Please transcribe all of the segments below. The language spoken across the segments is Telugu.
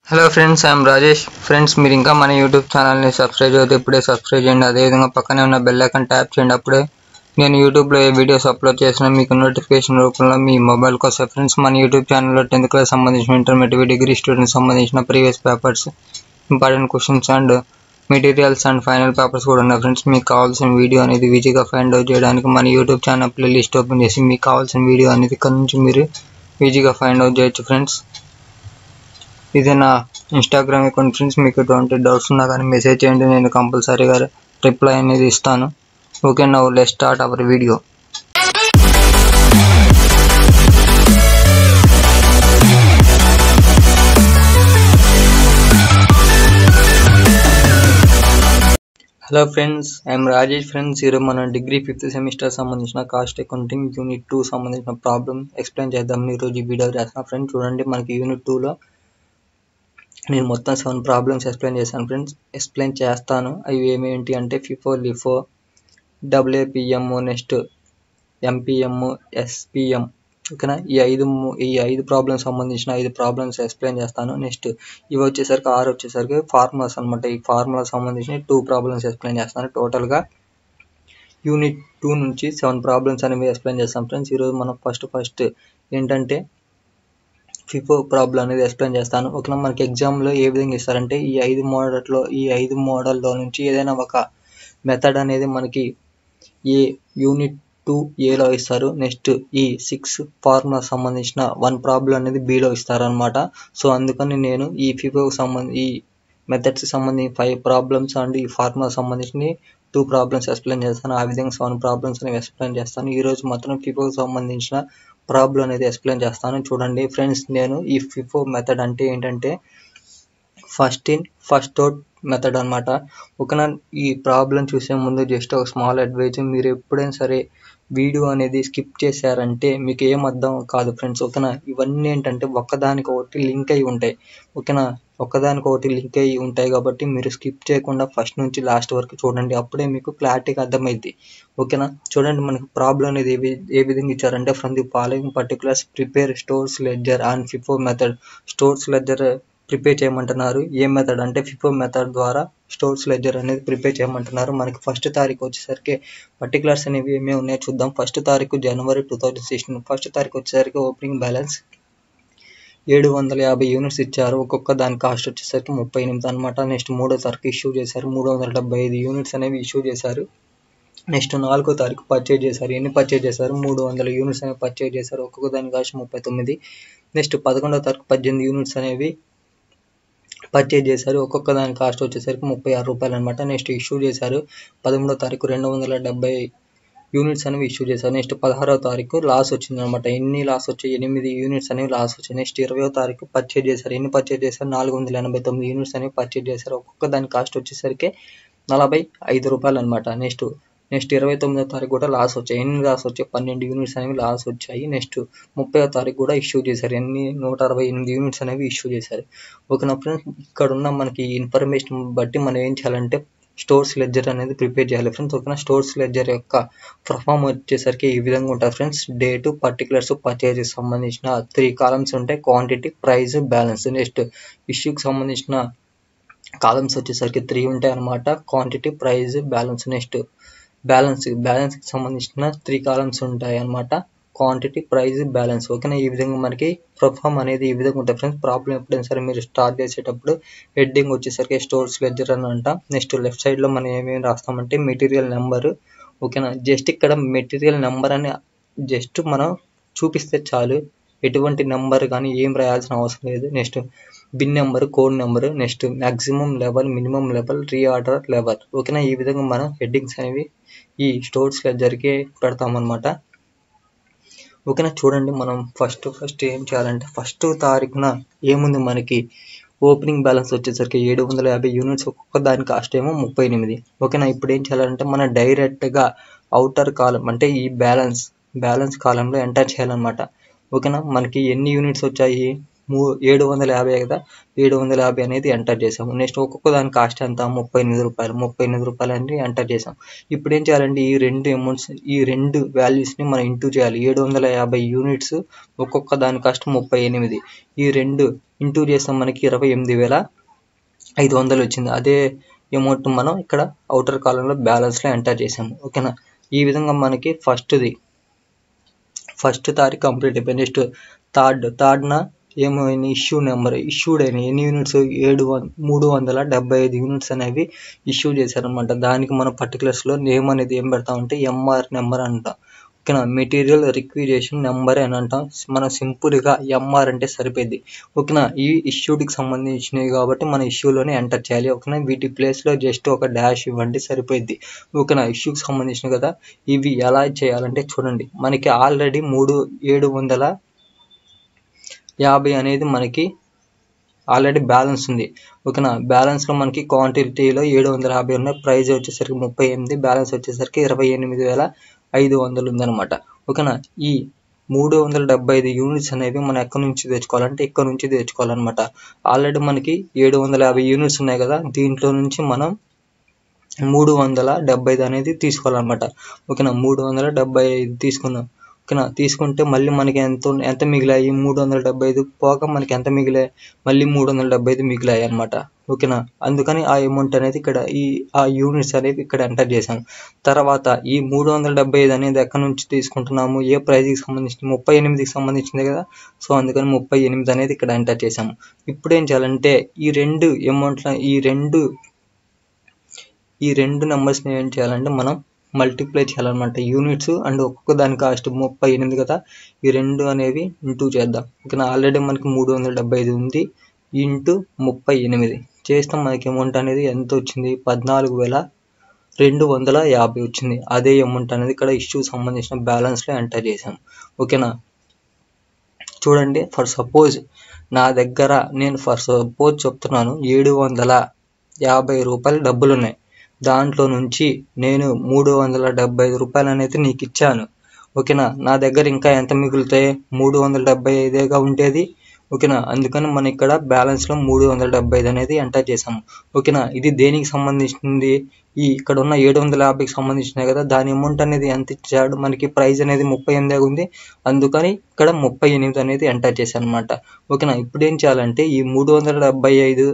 hello friends I'm Rajesh friends మీరు ఇంకా మన యూట్యూబ్ ఛానల్ని సబ్స్క్రైబ్ చేస్తే ఇప్పుడే సబ్స్క్రైబ్ చేయండి అదేవిధంగా పక్కనే ఉన్న బెల్ ఐకాన్ ట్యాప్ చేయండి అప్పుడే నేను యూట్యూబ్లో ఏ వీడియోస్ అప్లోడ్ చేసినా మీకు నోటిఫికేషన్ రూపంలో మీ మొబైల్కి వస్తాయి ఫ్రెండ్స్ మన యూట్యూబ్ ఛానల్లో టెన్త్ క్లాస్ సంబంధించిన ఇంటర్మీడియట్ డిగ్రీ స్టూడెంట్స్ సంబంధించిన previous papers important questions and materials and final papers కూడా ఉన్నాయి ఫ్రెండ్స్ మీకు కావాల్సిన వీడియో అనేది ఈజీగా ఫైండ్ అవుట్ చేయడానికి మన యూట్యూబ్ ఛానల్ ప్లేలిస్ట్ ఓపెన్ చేసి మీకు కావాల్సిన వీడియో అనేది ఇక్కడ నుంచి మీరు ఈజీగా ఫైండ్ అవుట్ చేయొచ్చు ఫ్రెండ్స్ ఇది నా ఇన్స్టాగ్రామ్ అకౌంట్ ఫ్రెండ్స్ మీకు ఎటువంటి డౌట్స్ ఉన్నా కానీ మెసేజ్ చేయండి నేను కంపల్సరీగా రిప్లై అనేది ఇస్తాను okay now let start our video hello friends I'm Rajesh friends ఈరోజు మన డిగ్రీ ఫిఫ్త్ సెమిస్టర్ సంబంధించిన కాస్ట్ అకౌంటింగ్ యూనిట్ టూ సంబంధించిన ప్రాబ్లమ్ ఎక్స్ప్లెయిన్ చేద్దాం ఈరోజు ఈ వీడియో చేస్తాను ఫ్రెండ్స్ చూడండి మనకి యూనిట్ టూలో నేను మొత్తం సెవెన్ ప్రాబ్లమ్స్ ఎక్స్ప్లెయిన్ చేశాను ఫ్రెండ్స్ ఎక్స్ప్లెయిన్ చేస్తాను అవి ఏమేంటి అంటే FIFO LIFO WPM next MPM SPM ఓకేనా ఈ ఐదు ము- ఈ ఐదు ప్రాబ్లమ్స్ సంబంధించిన ఐదు ప్రాబ్లమ్స్ ఎక్స్ప్లెయిన్ చేస్తాను నెక్స్ట్ ఇవి వచ్చేసరికి ఆరు వచ్చేసరికి ఫార్ములాస్ అనమాట ఈ ఫార్ములా సంబంధించిన టూ ప్రాబ్లమ్స్ ఎక్స్ప్లెయిన్ చేస్తాను టోటల్గా యూనిట్ టూ నుంచి సెవెన్ ప్రాబ్లమ్స్ అనేవి ఎక్స్ప్లెయిన్ చేస్తాం ఫ్రెండ్స్ ఈరోజు మనం ఫస్ట్ ఫస్ట్ ఏంటంటే ఫిఫో ప్రాబ్లం అనేది ఎక్స్ప్లెయిన్ చేస్తాను ఓకేనా మనకి ఎగ్జామ్లో ఏ విధంగా ఇస్తారంటే ఈ ఐదు మోడల్లో ఈ ఐదు మోడల్లో నుంచి ఏదైనా ఒక మెథడ్ అనేది మనకి ఏ యూనిట్ టూ ఏలో ఇస్తారు నెక్స్ట్ ఈ సిక్స్ ఫార్ములా సంబంధించిన వన్ ప్రాబ్లం అనేది బిలో ఇస్తారనమాట సో అందుకని నేను ఈ ఫిఫోకి సంబంధి ఈ మెథడ్స్ సంబంధించి ఫైవ్ ప్రాబ్లమ్స్ అండ్ ఈ ఫార్ములా సంబంధించి టూ ప్రాబ్లమ్స్ ఎక్స్ప్లెయిన్ చేస్తాను ఆ విధంగా సెవెన్ ప్రాబ్లమ్స్ అనేవి ఎక్స్ప్లెయిన్ చేస్తాను ఈ రోజు మాత్రం ఫిఫోకి సంబంధించిన ప్రాబ్లం అనేది ఎక్స్ప్లెయిన్ చేస్తాను చూడండి ఫ్రెండ్స్ నేను ఈ ఫిఫో మెథడ్ అంటే ఏంటంటే first in first out method అనమాట ఒకనా ఈ ప్రాబ్లం చూసే ముందు జస్ట్ ఒక స్మాల్ అడ్వైజ్ మీరు ఎప్పుడైనా సరే వీడియో అనేది స్కిప్ చేశారంటే మీకు ఏం అర్థం కాదు ఫ్రెండ్స్ ఓకేనా ఇవన్నీ ఏంటంటే ఒక్కదానికి ఒకటి లింక్ అయి ఉంటాయి ఓకేనా ఒక్కదానికి ఒకటి లింక్ అయి ఉంటాయి కాబట్టి మీరు స్కిప్ చేయకుండా ఫస్ట్ నుంచి లాస్ట్ వరకు చూడండి అప్పుడే మీకు క్లారిటీగా అర్థమైద్ది ఓకేనా చూడండి మనకి ప్రాబ్లం అనేది ఏ వి- ఏ విధంగా ఇచ్చారంటే from the following particulars prepare stores ledger and FIFO method stores ledger prepare చేయమంటున్నారు ఏ మెథడ్ అంటే ఫిఫో మెథడ్ ద్వారా స్టోర్స్ లెడ్జర్ అనేది ప్రిపేర్ చేయమంటున్నారు మనకి ఫస్ట్ తారీఖు వచ్చేసరికి పర్టికులర్స్ అనేవి ఏమేమి ఉన్నాయో చూద్దాం ఫస్ట్ తారీఖు January two thousand sixteen first తారీఖు వచ్చేసరికి ఓపెనింగ్ బ్యాలెన్స్ ఏడు వందల యాభై యూనిట్స్ ఇచ్చారు ఒక్కొక్క దాని కాస్ట్ వచ్చేసరికి ముప్పై ఎనిమిది అనమాట నెక్స్ట్ మూడో తారీఖు ఇష్యూ చేశారు మూడు వందల డెబ్బై ఐదు యూనిట్స్ అనేవి ఇష్యూ చేశారు నెక్స్ట్ నాలుగో తారీఖు పర్చేజ్ చేశారు ఎన్ని పర్చేజ్ చేశారు మూడు వందల యూనిట్స్ అనేవి పర్చేజ్ చేశారు ఒక్కొక్క దాని కాస్ట్ ముప్పై తొమ్మిది నెక్స్ట్ పదకొండో తారీఖు పద్దెనిమిది యూనిట్స్ అనేవి పర్చేజ్ చేశారు ఒక్కొక్క దాని కాస్ట్ వచ్చేసరికి ముప్పై ఆరు రూపాయలు అనమాట నెక్స్ట్ ఇష్యూ చేశారు పదమూడో తారీఖు రెండు వందల డెబ్బై యూనిట్స్ అనేవి ఇష్యూ చేశారు నెక్స్ట్ పదహారో తారీఖు లాస్ వచ్చింది అనమాట ఎన్ని లాస్ వచ్చాయి ఎనిమిది యూనిట్స్ అనేవి లాస్ వచ్చాయి నెక్స్ట్ ఇరవయో తారీఖు పర్చేజ్ చేశారు ఎన్ని పర్చేజ్ చేశారు నాలుగు వందల ఎనభై తొమ్మిది యూనిట్స్ అనేవి పర్చేజ్ చేశారు ఒక్కొక్క దాని కాస్ట్ వచ్చేసరికి నలభై ఐదు రూపాయలు అనమాట నెక్స్ట్ నెక్స్ట్ ఇరవై తొమ్మిదో తారీఖు కూడా లాస్ వచ్చాయి ఎన్ని లాస్ వచ్చాయి పన్నెండు యూనిట్స్ అనేవి లాస్ వచ్చాయి నెక్స్ట్ ముప్పై తారీఖు కూడా ఇష్యూ చేశారు ఎన్ని నూట అరవై ఎనిమిది యూనిట్స్ అనేవి ఇష్యూ చేశారు ఓకేనా ఫ్రెండ్స్ ఇక్కడ ఉన్న మనకి ఇన్ఫర్మేషన్ బట్టి మనం ఏం చేయాలంటే స్టోర్స్ లెడ్జర్ అనేది ప్రిపేర్ చేయాలి ఫ్రెండ్స్ ఓకేనా స్టోర్స్ లెడ్జర్ యొక్క పర్ఫామ్ వచ్చేసరికి ఈ విధంగా ఉంటుంది ఫ్రెండ్స్ డేటు పర్టికులర్స్ పర్చేజెస్ సంబంధించిన త్రీ కాలమ్స్ ఉంటాయి క్వాంటిటీ ప్రైస్ బ్యాలెన్స్ నెక్స్ట్ ఇష్యూకి సంబంధించిన కాలమ్స్ వచ్చేసరికి త్రీ ఉంటాయి అన్నమాట quantity price balance next balance బ్యాలెన్స్కి సంబంధించిన త్రీ కాలమ్స్ ఉంటాయి అన్నమాట క్వాంటిటీ ప్రైస్ బ్యాలెన్స్ ఓకేనా ఈ విధంగా మనకి పర్ఫామ్ అనేది ఈ విధంగా ఉంటుంది ఫ్రెండ్స్ ప్రాబ్లం ఎప్పుడైనా సరే మీరు స్టార్ట్ చేసేటప్పుడు హెడ్డింగ్ వచ్చేసరికి స్టోర్స్ లెడ్జర్ అని అంట నెక్స్ట్ లెఫ్ట్ సైడ్లో మనం ఏమేమి రాస్తామంటే మెటీరియల్ నెంబర్ ఓకేనా జస్ట్ ఇక్కడ మెటీరియల్ నెంబర్ అని జస్ట్ మనం చూపిస్తే చాలు ఎటువంటి నెంబర్ కానీ ఏం రాయాల్సిన అవసరం లేదు next bin number code number next maximum level minimum level reorder level ఓకేనా ఈ విధంగా మనం హెడ్డింగ్స్ అనేవి ఈ స్టోర్స్ లెడ్జర్కి పెడతామన్నమాట ఓకేనా చూడండి మనం ఫస్ట్ ఫస్ట్ ఏం చేయాలంటే ఫస్ట్ తారీఖున ఏముంది మనకి ఓపెనింగ్ బ్యాలెన్స్ వచ్చేసరికి ఏడు వందల యాభై యూనిట్స్ ఒక్కొక్క దాని కాస్ట్ ఏమో ముప్పై ఎనిమిది ఓకేనా ఇప్పుడు ఏం చేయాలంటే మనం డైరెక్ట్గా అవుటర్ కాలం అంటే ఈ బ్యాలెన్స్ బ్యాలెన్స్ కాలంలో ఎంటర్ చేయాలన్నమాట ఓకేనా మనకి ఎన్ని యూనిట్స్ వచ్చాయి మూ ఏడు వందల యాభై కదా ఏడు వందల యాభై అనేది ఎంటర్ చేసాము నెక్స్ట్ ఒక్కొక్క దాని కాస్ట్ ఎంత ముప్పై ఎనిమిది రూపాయలు ముప్పై ఎనిమిది రూపాయలు అనేది ఎంటర్ చేసాం ఇప్పుడు ఏం చేయాలంటే ఈ రెండు అమౌంట్స్ ఈ రెండు వాల్యూస్ని మనం ఇంటూ చేయాలి ఏడు వందల యాభై యూనిట్స్ ఒక్కొక్క దాని కాస్ట్ ముప్పై ఎనిమిది ఈ రెండు ఇంటూ చేస్తాం మనకి ఇరవై ఎనిమిది వేల ఐదు వందలు వచ్చింది అదే అమౌంట్ మనం ఇక్కడ అవుటర్ కాలంలో బ్యాలెన్స్లో ఎంటర్ చేసాము ఓకేనా ఈ విధంగా మనకి ఫస్ట్ది ఫస్ట్ తారీఖు కంప్లీట్ అయిపోయింది నెక్స్ట్ థర్డ్ థర్డ్న ఏమైనా ఇష్యూ నెంబర్ ఇష్యూడ్ అయినాయి ఎన్ని యూనిట్స్ ఏడు వం మూడు వందల డెబ్బై ఐదు యూనిట్స్ అనేవి ఇష్యూ చేశారనమాట దానికి మనం పర్టికులర్స్లో నేమ్ అనేది ఏం పెడతామంటే ఎంఆర్ నెంబర్ అంటాం ఓకేనా మెటీరియల్ రిక్విజేషన్ నెంబర్ అని అంటాం మనం సింపుల్గా ఎంఆర్ అంటే సరిపోయింది ఓకేనా ఈ ఇష్యూకి సంబంధించినవి కాబట్టి మన ఇష్యూలోనే ఎంటర్ చేయాలి ఓకేనా వీటి ప్లేస్లో జస్ట్ ఒక డాష్ ఇవ్వండి సరిపోయింది ఓకేనా ఇష్యూకి సంబంధించిన కదా ఇవి ఎలా చేయాలంటే చూడండి మనకి ఆల్రెడీ మూడు ఏడు వందల యాభై అనేది మనకి ఆల్రెడీ బ్యాలెన్స్ ఉంది ఓకేనా బ్యాలెన్స్లో మనకి క్వాంటిటీలో ఏడు వందల యాభై ఉన్నాయి ప్రైస్ వచ్చేసరికి ముప్పై ఎనిమిది బ్యాలెన్స్ వచ్చేసరికి ఇరవై ఎనిమిది వేల ఐదు వందలు ఉందన్నమాట ఓకేనా ఈ మూడు వందల డెబ్బై ఐదు యూనిట్స్ అనేవి మనం ఎక్కడి నుంచి తెచ్చుకోవాలంటే ఇక్కడ నుంచి తెచ్చుకోవాలన్నమాట ఆల్రెడీ మనకి ఏడు వందల యాభై యూనిట్స్ ఉన్నాయి కదా దీంట్లో నుంచి మనం మూడు వందల డెబ్బై ఐదు అనేది తీసుకోవాలన్నమాట ఓకేనా మూడు వందల డెబ్బై ఐదు తీసుకుందాం ఓకేనా తీసుకుంటే మళ్ళీ మనకి ఎంత ఎంత మిగిలాయి మూడు వందల డెబ్బై ఐదు పోక మనకి ఎంత మిగిలాయి మళ్ళీ మూడు వందల డెబ్బై ఐదు మిగిలాయి అనమాట ఓకేనా అందుకని ఆ అమౌంట్ అనేది ఇక్కడ ఈ ఆ యూనిట్స్ అనేవి ఇక్కడ ఎంటర్ చేశాను తర్వాత ఈ మూడు వందల డెబ్బై ఐదు అనేది ఎక్కడి నుంచి తీసుకుంటున్నాము ఏ ప్రైజ్కి సంబంధించి ముప్పై ఎనిమిదికి సంబంధించింది కదా సో అందుకని ముప్పై ఎనిమిది అనేది ఇక్కడ ఎంటర్ చేశాము ఇప్పుడు ఏం చేయాలంటే ఈ రెండు అమౌంట్ల ఈ రెండు ఈ రెండు నెంబర్స్ని ఏం చేయాలంటే మనం మల్టిప్లై చేయాలన్నమాట యూనిట్స్ అండ్ ఒక్కొక్క దాని కాస్ట్ ముప్పై ఎనిమిది కదా ఈ రెండు అనేవి ఇంటూ చేద్దాం ఓకేనా ఆల్రెడీ మనకి మూడు వందల డెబ్బై ఐదు ఉంది ఇంటూ ముప్పై ఎనిమిది చేస్తాం మనకి అమౌంట్ అనేది ఎంత వచ్చింది పద్నాలుగు వేల రెండు వందల యాభై వచ్చింది అదే అమౌంట్ అనేది ఇక్కడ ఇష్యూ సంబంధించిన బ్యాలెన్స్లో ఎంటర్ చేసాం ఓకేనా చూడండి ఫర్ సపోజ్ నా దగ్గర నేను ఫర్ సపోజ్ చెప్తున్నాను ఏడు వందల యాభై రూపాయలు డబ్బులు ఉన్నాయి దాంట్లో నుంచి నేను మూడు వందల డెబ్బై ఐదు రూపాయలు అనేది నీకు ఇచ్చాను ఓకేనా నా దగ్గర ఇంకా ఎంత మిగులుతాయి మూడు వందల డెబ్బై ఐదేగా ఉండేది ఓకేనా అందుకని మనం ఇక్కడ బ్యాలెన్స్లో మూడు వందల డెబ్బై ఐదు అనేది ఎంటర్ చేసాము ఓకేనా ఇది దేనికి సంబంధించింది ఈ ఇక్కడ ఉన్న ఏడు వందల యాభైకి సంబంధించినవి కదా దాని అమౌంట్ అనేది ఎంత ఇచ్చాడు మనకి ప్రైస్ అనేది ముప్పై ఎనిమిది ఉంది అందుకని ఇక్కడ ముప్పై ఎనిమిది అనేది ఎంటర్ చేశాను అనమాట ఓకేనా ఇప్పుడు ఏం చేయాలంటే ఈ మూడు వందల డెబ్బై ఐదు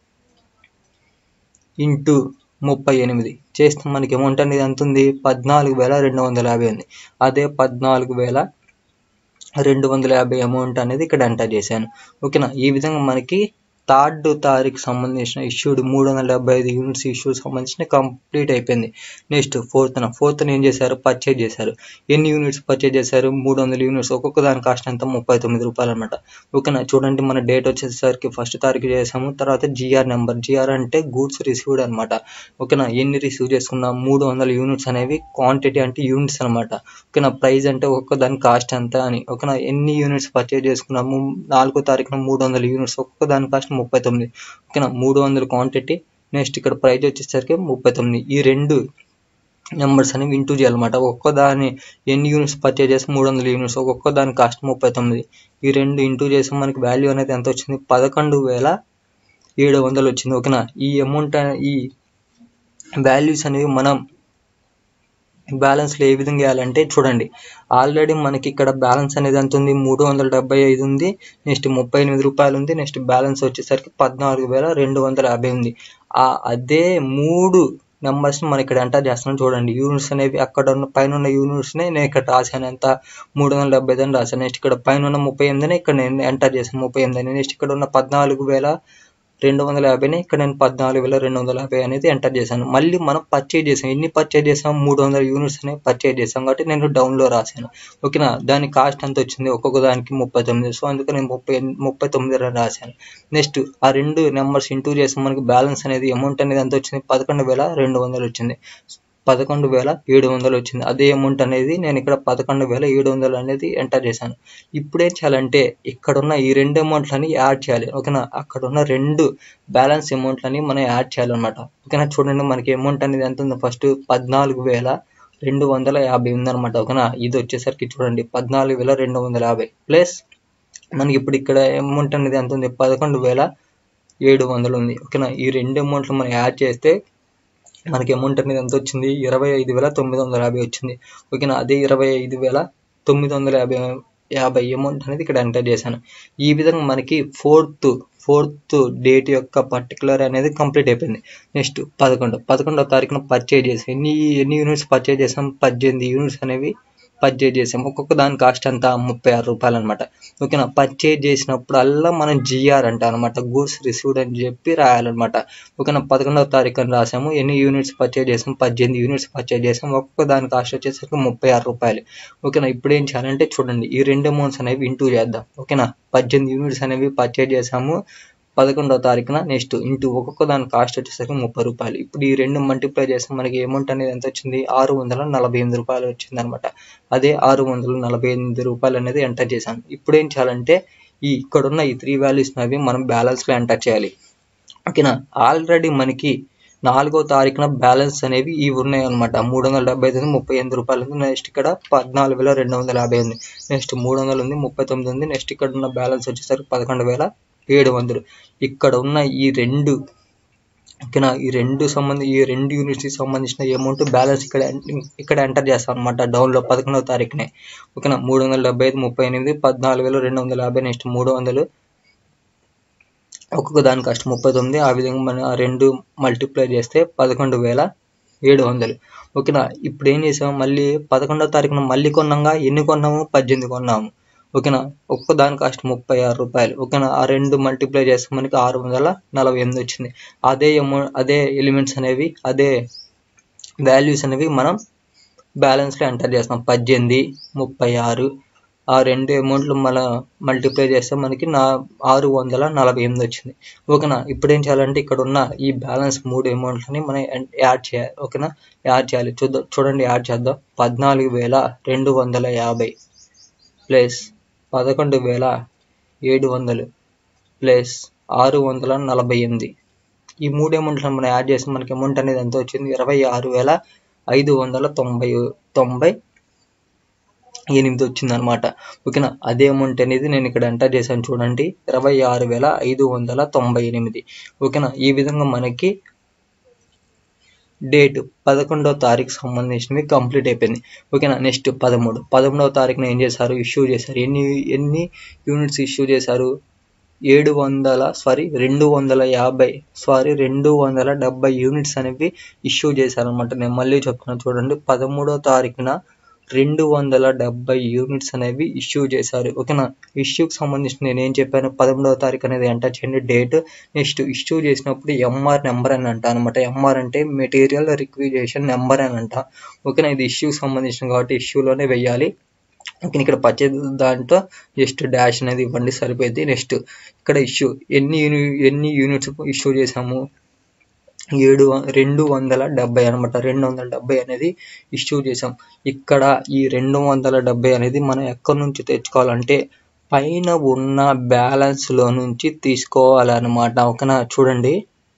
ఇంటూ ముప్పై ఎనిమిది చేస్తే మనకి అమౌంట్ అనేది ఎంత ఉంది పద్నాలుగు వేల రెండు వందల యాభై ఉంది అదే పద్నాలుగు వేల రెండు వందల యాభై అమౌంట్ అనేది ఇక్కడ ఎంటర్ చేశాను ఓకేనా ఈ విధంగా మనకి థర్డ్ తారీఖు సంబంధించిన ఇష్యూడ్ మూడు వందల డెబ్బై ఐదు యూనిట్స్ ఇష్యూ సంబంధించిన కంప్లీట్ అయిపోయింది నెక్స్ట్ ఫోర్త్న ఫోర్త్న ఏం చేశారు పర్చేజ్ చేశారు ఎన్ని యూనిట్స్ పర్చేజ్ చేశారు మూడు వందల యూనిట్స్ ఒక్కొక్క దాని కాస్ట్ ఎంత ముప్పై తొమ్మిది రూపాయలు అనమాట ఓకేనా చూడండి మన డేట్ వచ్చేసరికి ఫస్ట్ తారీఖు చేసాము తర్వాత జిఆర్ నెంబర్ జిఆర్ అంటే గూడ్స్ రిసీవ్డ్ అనమాట ఓకేనా ఎన్ని రిసీవ్ చేసుకున్నాం మూడు వందల యూనిట్స్ అనేవి క్వాంటిటీ అంటే యూనిట్స్ అనమాట ఓకేనా ప్రైస్ అంటే ఒక్కొక్క దాని కాస్ట్ ఎంత అని ఓకేనా ఎన్ని యూనిట్స్ పర్చేజ్ చేసుకున్నాము నాలుగో తారీఖున మూడు వందల యూనిట్స్ ఒక్కొక్క దాని కాస్ట్ ముప్పై తొమ్మిది ఓకేనా మూడు వందల క్వాంటిటీ నెక్స్ట్ ఇక్కడ ప్రైస్ వచ్చేసరికి ముప్పై తొమ్మిది ఈ రెండు నెంబర్స్ అనేవి ఇంటూ చేయాలన్నమాట ఒక్కొక్క దాని ఎన్ని యూనిట్స్ పర్చేజ్ చేసి మూడు వందల యూనిట్స్ ఒక్కొక్క దాని కాస్ట్ ముప్పై తొమ్మిది ఈ రెండు ఇంటూ చేసి మనకి వాల్యూ అనేది ఎంత వచ్చింది పదకొండు వేల ఏడు వందలు వచ్చింది ఓకేనా ఈ అమౌంట్ ఈ వాల్యూస్ అనేవి మనం బ్యాలెన్స్లో ఏ విధంగా వేయాలంటే చూడండి ఆల్రెడీ మనకి ఇక్కడ బ్యాలెన్స్ అనేది ఎంత ఉంది మూడు వందల డెబ్బై ఐదు ఉంది నెక్స్ట్ ముప్పై ఎనిమిది రూపాయలు ఉంది నెక్స్ట్ బ్యాలెన్స్ వచ్చేసరికి పద్నాలుగు వేల రెండు వందల యాభై ఉంది ఆ అదే మూడు నెంబర్స్ని మనం ఇక్కడ ఎంటర్ చేస్తున్నాం చూడండి యూనిట్స్ అనేవి అక్కడ ఉన్న పైన ఉన్న యూనిట్స్ని నేను ఇక్కడ రాశాను ఎంత మూడు వందల డెబ్బై ఐదు అని రాశాను నెక్స్ట్ ఇక్కడ పైన ఉన్న ముప్పై ఎనిమిదిని ఇక్కడ నేను ఎంటర్ చేశాను ముప్పై ఎనిమిది అని నెక్స్ట్ ఇక్కడ ఉన్న పద్నాలుగు వేల రెండు వందల యాభైని ఇక్కడ నేను పద్నాలుగు వేల రెండు వందల యాభై అనేది ఎంటర్ చేశాను మళ్ళీ మనం పర్చేజ్ చేసాం ఎన్ని పర్చేజ్ చేసాం మూడు వందల యూనిట్స్ అనేవి పర్చేజ్ చేసాం కాబట్టి నేను డౌన్లో రాశాను ఓకేనా దాని కాస్ట్ ఎంత వచ్చింది ఒక్కొక్క దానికి ముప్పై తొమ్మిది సో అందుకే నేను ముప్పై ముప్పై తొమ్మిది అని రాశాను నెక్స్ట్ ఆ రెండు నెంబర్స్ ఇంటూ చేస్తే మనకి బ్యాలెన్స్ అనేది అమౌంట్ అనేది ఎంత వచ్చింది పదకొండు వేల రెండు వందలు వచ్చింది పదకొండు వేల ఏడు వందలు వచ్చింది అదే అమౌంట్ అనేది నేను ఇక్కడ పదకొండు వేల ఏడు వందలు అనేది ఎంటర్ చేశాను ఇప్పుడు ఏం చేయాలంటే ఇక్కడ ఉన్న ఈ రెండు అమౌంట్లని యాడ్ చేయాలి ఓకేనా అక్కడ ఉన్న రెండు బ్యాలెన్స్ అమౌంట్లని మనం యాడ్ చేయాలన్నమాట ఓకేనా చూడండి మనకి అమౌంట్ అనేది ఎంత ఉందో ఫస్ట్ పద్నాలుగు వేల రెండు వందల యాభై ఉందన్నమాట ఓకేనా ఇది వచ్చేసరికి చూడండి పద్నాలుగు వేల రెండు వందల యాభై ప్లస్ మనకి ఇప్పుడు ఇక్కడ అమౌంట్ అనేది ఎంత ఉంది పదకొండు వేల ఏడు వందలు ఉంది ఓకేనా ఈ రెండు అమౌంట్లు మనం యాడ్ చేస్తే మనకి అమౌంట్ అనేది ఎంత వచ్చింది ఇరవై ఐదు వేల తొమ్మిది వందల యాభై వచ్చింది ఓకేనా అదే ఇరవై ఐదు వేల తొమ్మిది వందల యాభై యాభై అమౌంట్ అనేది ఇక్కడ ఎంటర్ చేశాను ఈ విధంగా మనకి ఫోర్త్ ఫోర్త్ డేట్ యొక్క పర్టికులర్ అనేది కంప్లీట్ అయిపోయింది నెక్స్ట్ పదకొండు పదకొండవ తారీఖున పర్చేజ్ చేసాం ఎన్ని ఎన్ని యూనిట్స్ పర్చేజ్ చేసాం పద్దెనిమిది యూనిట్స్ అనేవి పర్చేజ్ చేసాం ఒక్కొక్క దాని కాస్ట్ ఎంత ముప్పై ఆరు రూపాయలు అనమాట ఓకేనా పర్చేజ్ చేసినప్పుడల్లా మనం జిఆర్ అంట అనమాట గూడ్స్ రిసీవ్డ్ అని చెప్పి రాయాలన్నమాట ఓకేనా పదకొండవ తారీఖు అని రాసాము ఎన్ని యూనిట్స్ పర్చేజ్ చేసాం పద్దెనిమిది యూనిట్స్ పర్చేజ్ చేసాం ఒక్కొక్క దాని కాస్ట్ వచ్చేసరికి ముప్పై ఆరు రూపాయలు ఓకేనా ఇప్పుడు ఏం చేయాలంటే చూడండి ఈ రెండు అమౌంట్స్ అనేవి ఇంటూ చేద్దాం ఓకేనా పద్దెనిమిది యూనిట్స్ అనేవి పర్చేజ్ చేసాము పదకొండవ తారీఖున నెక్స్ట్ ఇంటూ ఒక్కొక్క దాని కాస్ట్ వచ్చేసరికి ముప్పై రూపాయలు ఇప్పుడు ఈ రెండు మల్టిప్లై చేస్తే మనకి అమౌంట్ అనేది ఎంత వచ్చింది ఆరు వందల నలభై ఎనిమిది రూపాయలు వచ్చింది అనమాట అదే ఆరు వందల నలభై ఎనిమిది రూపాయలు అనేది ఎంటర్ చేశాను ఇప్పుడు ఏం చేయాలంటే ఈ ఇక్కడున్న ఈ త్రీ వాల్యూస్ అనేవి మనం బ్యాలెన్స్లో ఎంటర్ చేయాలి ఓకేనా ఆల్రెడీ మనకి నాలుగో తారీఖున బ్యాలెన్స్ అనేవి ఇవి ఉన్నాయి అనమాట మూడు వందల డెబ్బై ఐదు ముప్పై ఎనిమిది రూపాయలు ఉంది నెక్స్ట్ ఇక్కడ పద్నాలుగు వేల రెండు వందల యాభై ఉంది నెక్స్ట్ మూడు వందలు ఉంది ముప్పై తొమ్మిది ఉంది నెక్స్ట్ ఇక్కడ ఉన్న బ్యాలెన్స్ వచ్చేసరికి పదకొండు వేల ఏడు వందలు ఇక్కడ ఉన్న ఈ రెండు ఓకేనా ఈ రెండు సంబంధి ఈ రెండు యూనిట్స్కి సంబంధించిన అమౌంట్ బ్యాలెన్స్ ఇక్కడ ఇక్కడ ఎంటర్ చేస్తాం అనమాట డౌన్లో పదకొండవ తారీఖునే ఓకేనా మూడు వందల డెబ్బై ఐదు ముప్పై ఎనిమిది పద్నాలుగు వేల రెండు వందల యాభై నెక్స్ట్ మూడు వందలు ఒక్కొక్క దాని కాస్ట్ ముప్పై తొమ్మిది ఆ విధంగా మనం ఆ రెండు మల్టిప్లై చేస్తే పదకొండు వేల ఏడు వందలు ఓకేనా ఇప్పుడు ఏం చేసాము మళ్ళీ పదకొండవ తారీఖున మళ్ళీ కొన్నాగా ఎన్ని కొన్నాము పద్దెనిమిది కొన్నాము ఓకేనా ఒక్క దాని కాస్ట్ ముప్పై ఆరు రూపాయలు ఓకేనా ఆ రెండు మల్టిప్లై చేస్తే మనకి ఆరు వందల నలభై ఎనిమిది వచ్చింది అదే అమౌంట్ అదే ఎలిమెంట్స్ అనేవి అదే వాల్యూస్ అనేవి మనం బ్యాలెన్స్లో ఎంటర్ చేస్తాం పద్దెనిమిది ముప్పై ఆరు ఆ రెండు అమౌంట్లు మన మల్టిప్లై చేస్తే మనకి నా ఆరు వందల నలభై ఎనిమిది వచ్చింది ఓకేనా ఇప్పుడు ఏం చేయాలంటే ఇక్కడ ఉన్న ఈ బ్యాలెన్స్ మూడు అమౌంట్లని మనం యాడ్ చేయాలి ఓకేనా యాడ్ చేయాలి చూద్దాం చూడండి యాడ్ చేద్దాం పద్నాలుగు వేల రెండు వందల యాభై ప్లస్ పదకొండు వేల ఏడు వందలు ప్లస్ ఆరు వందల నలభై ఎనిమిది ఈ మూడు అమౌంట్లను మనం యాడ్ చేస్తే మనకి అమౌంట్ అనేది ఎంత వచ్చింది ఇరవై ఆరు వేల ఐదు వందల తొంభై తొంభై ఎనిమిది వచ్చింది అనమాట ఓకేనా అదే అమౌంట్ అనేది నేను ఇక్కడ ఎంటర్ చేశాను చూడండి ఇరవై ఆరు వేల ఐదు వందల తొంభై ఎనిమిది ఓకేనా ఈ విధంగా మనకి డేట్ పదకొండవ తారీఖు సంబంధించినవి కంప్లీట్ అయిపోయింది ఓకేనా నెక్స్ట్ పదమూడు పదమూడవ తారీఖున ఏం చేశారు ఇష్యూ చేశారు ఎన్ని ఎన్ని యూనిట్స్ ఇష్యూ చేశారు ఏడు వందల సారీ రెండు వందల యాభై సారీ రెండు వందల డెబ్బై యూనిట్స్ అనేవి ఇష్యూ చేశారనమాట నేను మళ్ళీ చెప్తున్నాను చూడండి పదమూడవ తారీఖున రెండు వందల డెబ్బై యూనిట్స్ అనేవి ఇష్యూ చేశారు ఓకేనా ఇష్యూకి సంబంధించి నేను ఏం చెప్పాను పదమూడవ తారీఖు అనేది ఎంటర్ చేయండి డేట్ నెక్స్ట్ ఇష్యూ చేసినప్పుడు ఎంఆర్ నెంబర్ అని అంట అనమాట ఎంఆర్ అంటే మెటీరియల్ రిక్విజేషన్ నెంబర్ అని అంట ఓకేనా ఇది ఇష్యూకి సంబంధించిన కాబట్టి ఇష్యూలోనే వెయ్యాలి ఓకే ఇక్కడ పర్చేజ్ దాంట్లో జస్ట్ డాష్ అనేది ఇవ్వండి సరిపోయింది నెక్స్ట్ ఇక్కడ ఇష్యూ ఎన్ని యూని ఎన్ని యూనిట్స్ ఇష్యూ చేసాము ఏడు రెండు వందల డెబ్బై అనమాట రెండు వందల డెబ్బై అనేది ఇష్యూ చేసాం ఇక్కడ ఈ రెండు వందల డెబ్బై అనేది మనం ఎక్కడి నుంచి తెచ్చుకోవాలంటే పైన ఉన్న బ్యాలెన్స్లో నుంచి తీసుకోవాలన్నమాట ఓకేనా చూడండి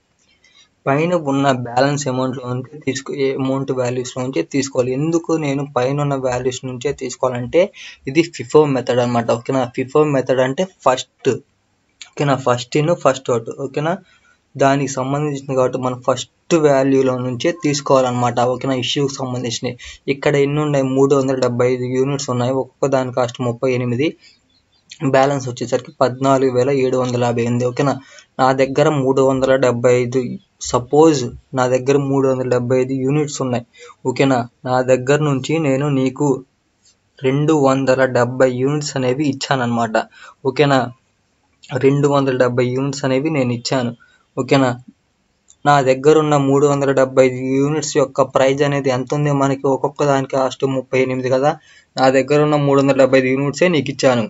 పైన ఉన్న బ్యాలెన్స్ అమౌంట్లో నుంచి తీసుకో అమౌంట్ వాల్యూస్లో నుంచి తీసుకోవాలి ఎందుకు నేను పైన ఉన్న వాల్యూస్ నుంచే తీసుకోవాలంటే ఇది ఫిఫో మెథడ్ అనమాట ఓకేనా ఫిఫో మెథడ్ అంటే ఫస్ట్ ఓకేనా ఫస్ట్ ఇన్ ఫస్ట్ అవుట్ ఓకేనా దానికి సంబంధించింది కాబట్టి మనం ఫస్ట్ వాల్యూలో నుంచే తీసుకోవాలన్నమాట ఓకేనా ఇష్యూకి సంబంధించినవి ఇక్కడ ఎన్ని ఉన్నాయి మూడు వందల డెబ్బై ఐదు యూనిట్స్ ఉన్నాయి ఒక్కొక్క దాని కాస్ట్ ముప్పై ఎనిమిది బ్యాలెన్స్ వచ్చేసరికి పద్నాలుగు వేల ఏడు వందల యాభై ఎనిమిది ఓకేనా నా దగ్గర మూడు వందల డెబ్బై ఐదు సపోజ్ నా దగ్గర మూడు వందల డెబ్బై ఐదు యూనిట్స్ ఉన్నాయి ఓకేనా నా దగ్గర నుంచి నేను నీకు రెండు వందల డెబ్బై యూనిట్స్ అనేవి ఇచ్చానమాట ఓకేనా రెండు వందల డెబ్బై యూనిట్స్ అనేవి నేను ఇచ్చాను ఓకేనా నా దగ్గర ఉన్న మూడు వందల డెబ్బై ఐదు యూనిట్స్ యొక్క ప్రైస్ అనేది ఎంత ఉంది మనకి ఒక్కొక్క దానికి కాస్ట్ ముప్పై ఎనిమిది కదా నా దగ్గర ఉన్న మూడు వందల డెబ్బై ఐదు యూనిట్సే నీకు ఇచ్చాను